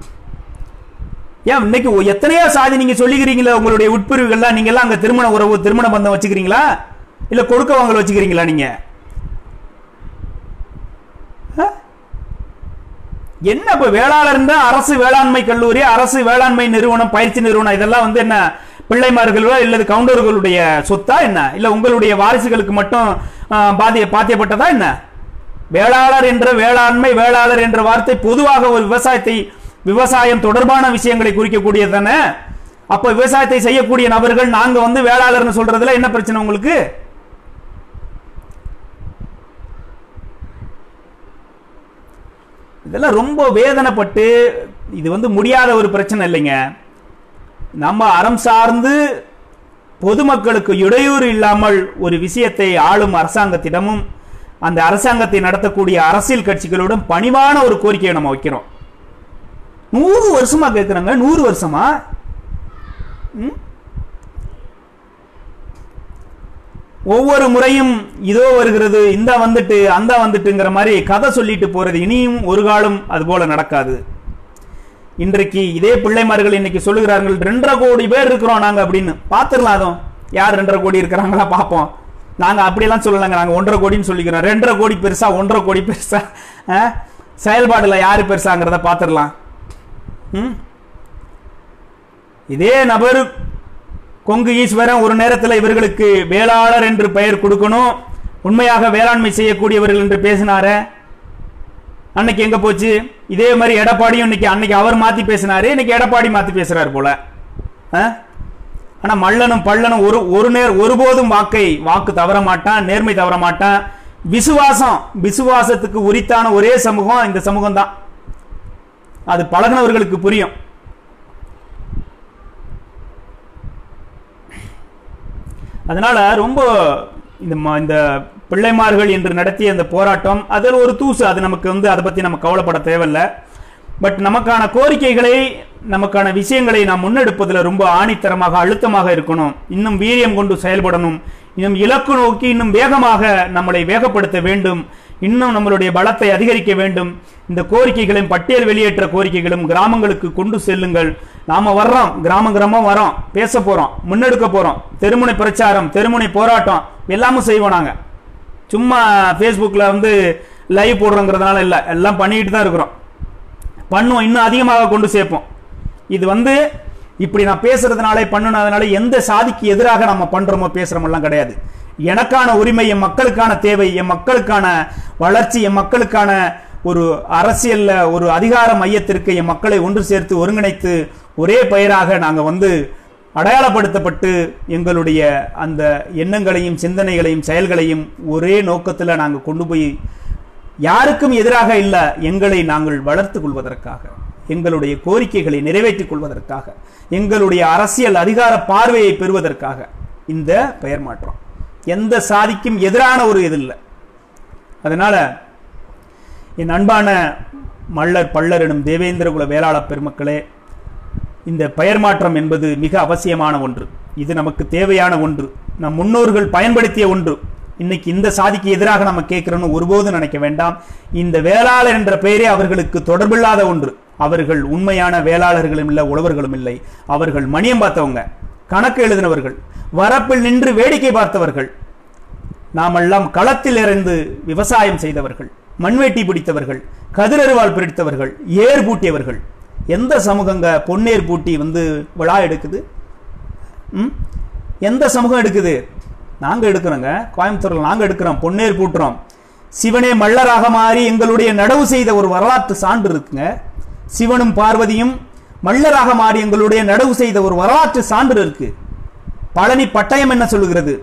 ஏன் இன்னைக்கு ஒ- எத்தனையோ சாதி நீங்க சொல்லிக்கிறீங்களா உங்களுடைய உட்பிரிவுகள்லாம் நீங்க எல்லாம் அங்க திருமண உறவு திருமண பந்தம் வச்சுக்கிறீங்களா இல்ல கொடுக்க வாங்கல் வச்சுக்கிறீங்களா நீங்க ஆ? என்ன இப்ப வேளாளர் தான் அரசு வேளாண்மை கல்லூரி அரசு வேளாண்மை நிறுவனம் பயிற்சி நிறுவனம் இதெல்லாம் வந்து என்ன பிள்ளைமார்களோ இல்லது கவுண்டர்களுடைய சொத்தா என்ன இல்ல உங்களுடைய வாரிசுகளுக்கு மட்டும் ஆ, பாதிய பாத்தியப்பட்டதா என்ன வேளாளர் என்ற வேளாண்மை வேளாளர் என்ற வார்த்தை பொதுவாக ஒரு விவசாயத்தை விவசாயம் தொடர்பான விஷயங்களை குறிக்கக்கூடியது தானே அப்ப விவசாயத்தை செய்யக்கூடிய நபர்கள் நாங்க வந்து வேளாளர்னு சொல்றதுல என்ன பிரச்சனை உங்களுக்கு இதெல்லாம் ரொம்ப வேதனைப்பட்டு இது வந்து முடியாத ஒரு பிரச்சனை இல்லைங்க நம்ம அறம் சார்ந்து பொதுமக்களுக்கு இடையூறு இல்லாமல் ஒரு விஷயத்தை ஆளும் அரசாங்கத்திடமும் அந்த அரசாங்கத்தை நடத்தக்கூடிய அரசியல் கட்சிகளோடும் பணிவான ஒரு கோரிக்கையை நம்ம வைக்கிறோம் நூறு வருஷமா கேட்குறாங்க நூறு வருஷமா ம்? ஒவ்வொரு முறையும் இதோ வருகிறது இந்த வந்துட்டு அந்த வந்துட்டுங்கிற மாதிரி கதை சொல்லிட்டு போறது இனியும் ஒரு காலம் அது போல நடக்காது இன்றைக்கு இதே பிள்ளைமார்கள் இன்னைக்கு சொல்லுகிறார்கள் ரெண்டரை கோடி பேர் இருக்கிறோம் நாங்க அப்படின்னு பாத்துடலாம் அதுவும் யார் ரெண்டரை கோடி இருக்கிறாங்களா பார்ப்போம் நாங்க அப்படியெல்லாம் சொல்லலைங்க நாங்க ஒன்றரை கோடின்னு சொல்லிக்கிறோம் ரெண்டரை கோடி பெருசா ஒன்றரை கோடி பெருசா ஆ? செயல்பாடுல யாரு பெருசாங்கிறத பாத்துடலாம் ம் இதே நபர் கொங்கு ஈஸ்வரன் ஒரு நேரத்தில் இவர்களுக்கு வேளாளர் என்று பெயர் கொடுக்கணும் உண்மையாக வேளாண்மை செய்யக்கூடியவர்கள் என்று பேசினாரே அன்னைக்கு எங்க போச்சு இதே மாதிரி எடப்பாடியும் இன்னைக்கு அன்னைக்கு அவர் மாத்தி பேசினாரு இன்னைக்கு எடப்பாடி மாத்தி பேசுறாரு போல ஆ? ஆனா மல்லனும் பல்லனும் ஒரு ஒரு நேர் ஒருபோதும் வாக்கை வாக்கு தவற மாட்டான் நேர்மை தவற மாட்டான் விசுவாசம் விசுவாசத்துக்கு உரித்தான ஒரே சமூகம் இந்த சமூகம் தான் அது பழகினவர்களுக்கு புரியும் அதனால ரொம்ப இந்த ம- இந்த பிள்ளைமார்கள் என்று நடத்திய அந்த போராட்டம் அதில் ஒரு தூசு அது நமக்கு வந்து அதை பத்தி நம்ம கவலைப்பட தேவையில்லை பட் நமக்கான கோரிக்கைகளை நமக்கான விஷயங்களை நாம் முன்னெடுப்பதில் ரொம்ப ஆணித்தரமாக அழுத்தமாக இருக்கணும் இன்னும் வீரியம் கொண்டு செயல்படணும் இன்னும் இலக்கு நோக்கி இன்னும் வேகமாக நம்மளை வேகப்படுத்த வேண்டும் இன்னும் நம்மளுடைய பலத்தை அதிகரிக்க வேண்டும் இந்த கோரிக்கைகளையும் பட்டியல் வெளியேற்ற கோரிக்கைகளும் கிராமங்களுக்கு கொண்டு செல்லுங்கள் நாம வர்றோம் கிராம கிராமம் வரோம் பேச போறோம் முன்னெடுக்க போறோம் தெருமுனை பிரச்சாரம் தெருமுனை போராட்டம் எல்லாமும் செய்வோம் நாங்க சும்மா ஃபேஸ்புக்கில் வந்து லைவ் போடுறோங்கிறதுனால இல்லை எல்லாம் பண்ணிக்கிட்டு தான் இருக்கிறோம் பண்ணுவோம் இன்னும் அதிகமாக கொண்டு சேர்ப்போம் இது வந்து இப்படி நான் பேசுறதுனால பண்ணுனதுனால எந்த சாதிக்கு எதிராக நம்ம பண்றோமோ பேசுறோமெல்லாம் கிடையாது எனக்கான உரிமை என் மக்களுக்கான தேவை என் மக்களுக்கான வளர்ச்சி என் மக்களுக்கான ஒரு அரசியல்ல ஒரு அதிகார மையத்திற்கு என் மக்களை ஒன்று சேர்த்து ஒருங்கிணைத்து ஒரே பெயராக நாங்கள் வந்து அடையாளப்படுத்தப்பட்டு எங்களுடைய அந்த எண்ணங்களையும் சிந்தனைகளையும் செயல்களையும் ஒரே நோக்கத்தில் நாங்கள் கொண்டு போய் யாருக்கும் எதிராக இல்ல எங்களை நாங்கள் வளர்த்துக் கொள்வதற்காக எங்களுடைய கோரிக்கைகளை நிறைவேற்றிக் கொள்வதற்காக எங்களுடைய அரசியல் அதிகார பார்வையை பெறுவதற்காக இந்த பெயர் மாற்றம் எந்த சாதிக்கும் எதிரான ஒரு இது இல்லை அதனால என் அன்பான மல்லர் பல்லர் எனும் தேவேந்திரகுல வேளாள பெருமக்களே இந்த பெயர் மாற்றம் என்பது மிக அவசியமான ஒன்று இது நமக்கு தேவையான ஒன்று நம் முன்னோர்கள் பயன்படுத்திய ஒன்று இன்னைக்கு இந்த சாதிக்கு எதிராக நம்ம கேட்கிறோம்னு ஒருபோதும் நினைக்க வேண்டாம் இந்த வேளாளர் என்ற பெயரே அவர்களுக்கு தொடர்பில்லாத ஒன்று அவர்கள் உண்மையான வேளாளர்களும் இல்லை உழவர்களும் இல்லை அவர்கள் மணியம் பார்த்தவங்க கணக்கு எழுதினவர்கள் வரப்பில் நின்று வேடிக்கை பார்த்தவர்கள் நாமெல்லாம் களத்தில் இறந்து விவசாயம் செய்தவர்கள் மண்வெட்டி பிடித்தவர்கள் கதிரறிவால் பிடித்தவர்கள் ஏர் பூட்டியவர்கள் எந்த சமூகங்க பொன்னேர் பூட்டி வந்து விழா எடுக்குது ம்? எந்த சமூகம் எடுக்குது நாங்க எடுக்கிறோங்க கோயம்புத்தூர்ல நாங்க எடுக்கிறோம் பொன்னேர் பூட்டுறோம் சிவனே மல்லராக மாறி எங்களுடைய நடவு செய்த ஒரு வரலாற்று சான்று இருக்குங்க சிவனும் பார்வதியும் மல்லராக மாறி எங்களுடைய நடவு செய்த ஒரு வரலாற்று சான்று இருக்கு பழனி பட்டயம் என்ன சொல்லுகிறது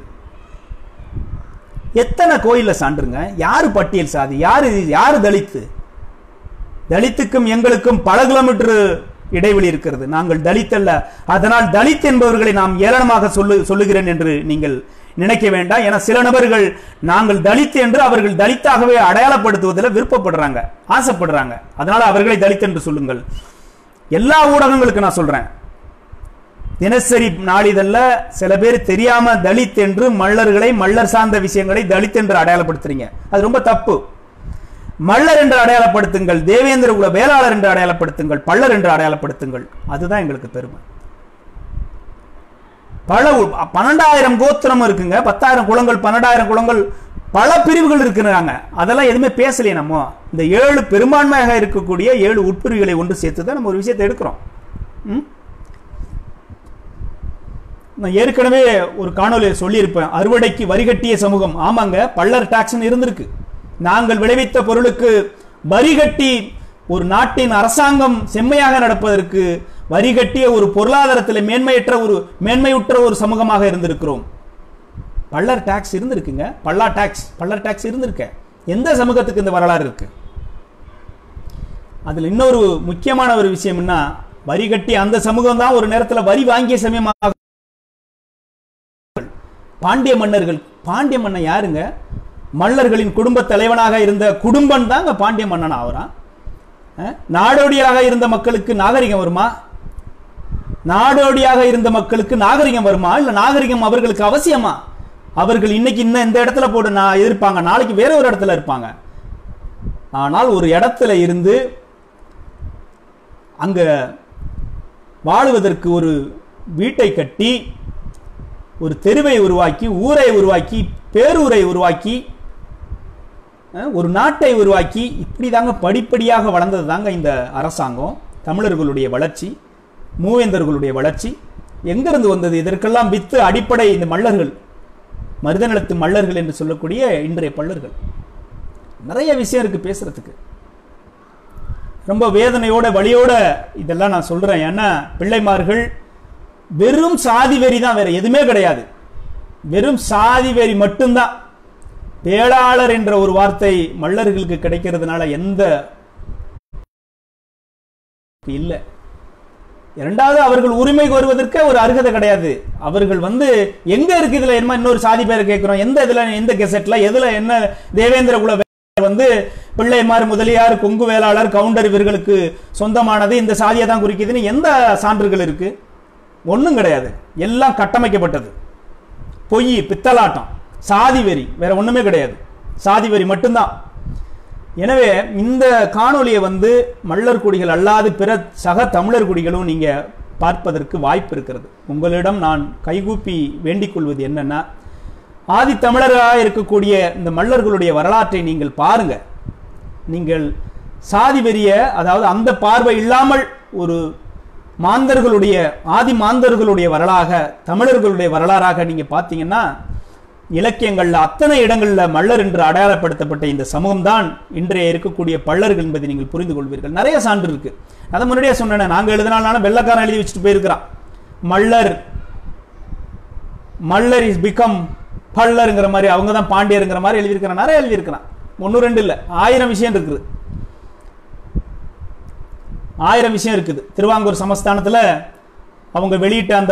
எத்தனை கோயில்ல சான்றுங்க யாரு பட்டியல் சாதி யாரு யாரு தலித்து தலித்துக்கும் எங்களுக்கும் பல கிலோமீட்டர் இடைவெளி இருக்கிறது நாங்கள் தலித் அல்ல அதனால் தலித் என்பவர்களை நாம் ஏளனமாக சொல்லு சொல்லுகிறேன் என்று நீங்கள் நினைக்க வேண்டாம் என சில நபர்கள் நாங்கள் தலித் என்று அவர்கள் தலித்தாகவே அடையாளப்படுத்துவதில் விருப்பப்படுறாங்க ஆசைப்படுறாங்க அதனால அவர்களை தலித் என்று சொல்லுங்கள் எல்லா ஊடகங்களுக்கு நான் சொல்றேன் தினசரி நாளிதழ்ல சில பேர் தெரியாம தலித் என்று மல்லர்களை மல்லர் சார்ந்த விஷயங்களை தலித் என்று அடையாளப்படுத்துறீங்க அது ரொம்ப தப்பு மல்லர் என்று அடையாளப்படுத்துங்கள் தேவேந்திர குல வேளாளர் என்று அடையாளப்படுத்துங்கள் பல்லர் என்று அடையாளப்படுத்துங்கள் அதுதான் எங்களுக்கு பெருமை பல உ- பன்னெண்டாயிரம் கோத்திரம் இருக்குங்க பத்தாயிரம் குளங்கள் பன்னெண்டாயிரம் குளங்கள் பல பிரிவுகள் இருக்கிறாங்க அதெல்லாம் எதுவுமே பேசலையே நம்ம இந்த ஏழு பெரும்பான்மையாக இருக்கக்கூடிய ஏழு உட்பிரிவுகளை ஒன்று சேர்த்து தான் நம்ம ஒரு விஷயத்தை எடுக்கிறோம் ம்? நான் ஏற்கனவே ஒரு காணொலியில் சொல்லியிருப்பேன் அறுவடைக்கு வரிகட்டிய சமூகம் ஆமாங்க பல்லர் டாக்ஸ்னு இருந்திருக்கு நாங்கள் விளைவித்த பொருளுக்கு வரிகட்டி ஒரு நாட்டின் அரசாங்கம் செம்மையாக நடப்பதற்கு வரிகட்டிய ஒரு பொருளாதாரத்தில் மேன்மையற்ற ஒரு மேன்மையுற்ற ஒரு சமூகமாக இருந்திருக்கிறோம் பல்லர் டாக்ஸ் இருந்திருக்குங்க பல்லா டாக்ஸ் பல்லர் டாக்ஸ் இருந்திருக்க எந்த சமூகத்துக்கு இந்த வரலாறு இருக்கு அதுல இன்னொரு முக்கியமான ஒரு விஷயம்னா வரி கட்டி அந்த சமூகம் தான் ஒரு நேரத்துல வரி வாங்கிய சமயமாக பாண்டிய மன்னர்கள் பாண்டிய மன்னன் யாருங்க மல்லர்களின் குடும்ப தலைவனாக இருந்த குடும்பம் தாங்க பாண்டிய மன்னன் ஆகிறான் அஹ்? நாடோடியாக இருந்த மக்களுக்கு நாகரிகம் வருமா நாடோடியாக இருந்த மக்களுக்கு நாகரிகம் வருமா இல்ல நாகரிகம் அவர்களுக்கு அவசியமா அவர்கள் இன்னைக்கு இன்னும் இந்த இடத்துல போட்டு நான் இருப்பாங்க நாளைக்கு வேற ஒரு இடத்துல இருப்பாங்க ஆனால் ஒரு இடத்துல இருந்து அங்க வாழுவதற்கு ஒரு வீட்டை கட்டி ஒரு தெருவை உருவாக்கி ஊரை உருவாக்கி பேரூரை உருவாக்கி அஹ், ஒரு நாட்டை உருவாக்கி இப்படி தாங்க படிப்படியாக வளர்ந்தது தாங்க இந்த அரசாங்கம் தமிழர்களுடைய வளர்ச்சி மூவேந்தர்களுடைய வளர்ச்சி எங்கிருந்து வந்தது இதற்கெல்லாம் வித்து அடிப்படை இந்த மல்லர்கள் மருதநிலத்து மல்லர்கள் என்று சொல்லக்கூடிய இன்றைய பல்லர்கள் நிறைய விஷயம் இருக்கு பேசுறதுக்கு ரொம்ப வேதனையோட வழியோட இதெல்லாம் நான் சொல்றேன் ஏன்னா பிள்ளைமார்கள் வெறும் சாதி வெறி தான் வேற எதுவுமே கிடையாது வெறும் சாதி வெறி மட்டும்தான் பேளாளர் என்ற ஒரு வார்த்தை மல்லர்களுக்கு கிடைக்கிறதுனால எந்த இல்ல இரண்டாவது அவர்கள் உரிமை கோருவதற்கு ஒரு அருகதை கிடையாது அவர்கள் வந்து எங்க இருக்கு இதுல என்ன இன்னொரு சாதி பேரை கேட்கிறோம் எந்த இதுல எந்த கெசட்ல எதுல என்ன தேவேந்திர குல வேளாளர் வந்து பிள்ளைமார் முதலியார் கொங்கு வேளாளர் கவுண்டர் இவர்களுக்கு சொந்தமானது இந்த சாதியை தான் குறிக்குதுன்னு எந்த சான்றுகள் இருக்கு ஒண்ணும் கிடையாது எல்லாம் கட்டமைக்கப்பட்டது பொய் பித்தலாட்டம் சாதி வெறி வேற ஒண்ணுமே கிடையாது சாதி வெறி மட்டும்தான் எனவே இந்த காணொளியை வந்து மல்லர் குடிகள் அல்லாது பிற சக தமிழர் குடிகளும் நீங்க பார்ப்பதற்கு வாய்ப்பு இருக்கிறது உங்களிடம் நான் கைகூப்பி வேண்டிக் கொள்வது என்னன்னா ஆதி தமிழராக இருக்கக்கூடிய இந்த மல்லர்களுடைய வரலாற்றை நீங்கள் பாருங்க நீங்கள் சாதி வெறிய அதாவது அந்த பார்வை இல்லாமல் ஒரு மாந்தர்களுடைய ஆதி மாந்தர்களுடைய வரலாக தமிழர்களுடைய வரலாறாக நீங்க பார்த்தீங்கன்னா இலக்கியங்கள்ல அத்தனை இடங்கள்ல மல்லர் என்று அடையாளப்படுத்தப்பட்ட இந்த சமூகம் தான் இன்றைய இருக்கக்கூடிய பல்லர்கள் என்பதை நீங்கள் புரிந்து கொள்வீர்கள் நிறைய சான்று இருக்கு அதை முன்னாடியே சொன்னேன் நாங்க எழுதினாலும் வெள்ளக்காரன் எழுதி வச்சுட்டு போயிருக்கிறான் மல்லர் மல்லர் இஸ் பிகம் பல்லருங்கிற மாதிரி அவங்க தான் பாண்டியருங்கிற மாதிரி எழுதியிருக்கிறான் நிறைய எழுதியிருக்கிறான் ஒன்று ரெண்டு இல்லை ஆயிரம் விஷயம் இருக்குது ஆயிரம் விஷயம் இருக்குது திருவாங்கூர் சமஸ்தானத்தில் அவங்க வெளியிட்ட அந்த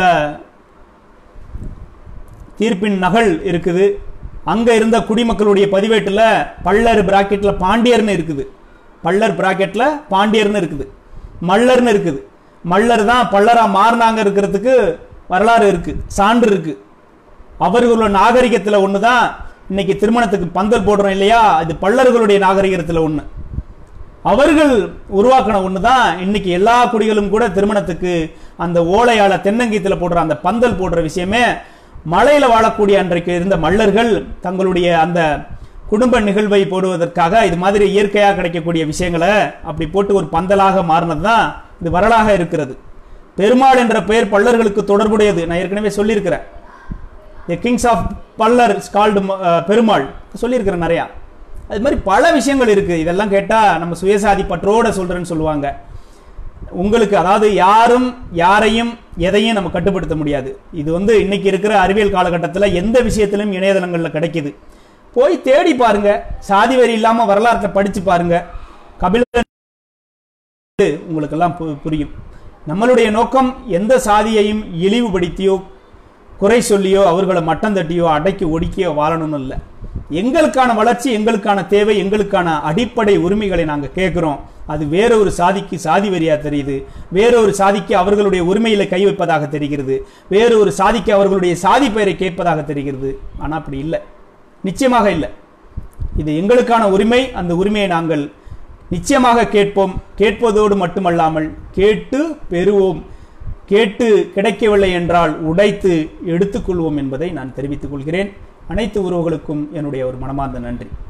தீர்ப்பின் நகல் இருக்குது அங்க இருந்த குடிமக்களுடைய பதிவேட்டில் பல்லர் பிராக்கெட்ல பாண்டியர்னு இருக்குது பல்லர் பிராக்கெட்ல பாண்டியர்னு இருக்குது மல்லர்னு இருக்குது மல்லர் தான் பல்லரா மாறினாங்க இருக்கிறதுக்கு வரலாறு இருக்கு சான்று இருக்கு அவர்களோட நாகரிகத்துல ஒன்று தான் இன்னைக்கு திருமணத்துக்கு பந்தல் போடுறோம் இல்லையா இது பல்லர்களுடைய நாகரிகத்துல ஒன்று அவர்கள் உருவாக்கின ஒன்று தான் இன்னைக்கு எல்லா குடிகளும் கூட திருமணத்துக்கு அந்த ஓலையால தென்னங்கீத்துல போடுற அந்த பந்தல் போடுற விஷயமே மலையில வாழக்கூடிய அன்றைக்கு இருந்த மல்லர்கள் தங்களுடைய அந்த குடும்ப நிகழ்வை போடுவதற்காக இது மாதிரி இயற்கையாக கிடைக்கக்கூடிய விஷயங்களை அப்படி போட்டு ஒரு பந்தலாக மாறினது தான் இது வரலாக இருக்கிறது பெருமாள் என்ற பெயர் பல்லர்களுக்கு தொடர்புடையது நான் ஏற்கனவே சொல்லியிருக்கிறேன் the kings of Pallar called Perumal சொல்லியிருக்கிறேன் நிறையா அது மாதிரி பல விஷயங்கள் இருக்கு இதெல்லாம் கேட்டா நம்ம சுயசாதி பற்றோட சொல்றேன்னு சொல்லுவாங்க உங்களுக்கு அதாவது யாரும் யாரையும் எதையும் நம்ம கட்டுப்படுத்த முடியாது இது வந்து இன்னைக்கு இருக்கிற அறிவியல் காலகட்டத்தில் எந்த விஷயத்திலும் இணையதளங்களில் கிடைக்குது போய் தேடி பாருங்க சாதி வரி இல்லாம வரலாற்றை படிச்சு பாருங்க கபிலன் உங்களுக்கெல்லாம் பு- புரியும் நம்மளுடைய நோக்கம் எந்த சாதியையும் இழிவுபடுத்தியோ குறை சொல்லியோ அவர்களை மட்டம் தட்டியோ அடக்கி ஒடுக்கியோ வாழணும்னு இல்லை எங்களுக்கான வளர்ச்சி எங்களுக்கான தேவை எங்களுக்கான அடிப்படை உரிமைகளை நாங்கள் கேட்குறோம் அது வேற ஒரு சாதிக்கு சாதி வெறியா தெரியுது வேற ஒரு சாதிக்கு அவர்களுடைய உரிமையில கை வைப்பதாக தெரிகிறது வேற ஒரு சாதிக்கு அவர்களுடைய சாதி பெயரை கேட்பதாக தெரிகிறது ஆனா அப்படி இல்லை நிச்சயமாக இல்லை இது எங்களுக்கான உரிமை அந்த உரிமையை நாங்கள் நிச்சயமாக கேட்போம் கேட்பதோடு மட்டுமல்லாமல் கேட்டு பெறுவோம் கேட்டு கிடைக்கவில்லை என்றால் உடைத்து எடுத்துக்கொள்வோம் என்பதை நான் தெரிவித்துக் கொள்கிறேன் அனைத்து உறவுகளுக்கும் என்னுடைய ஒரு மனமார்ந்த நன்றி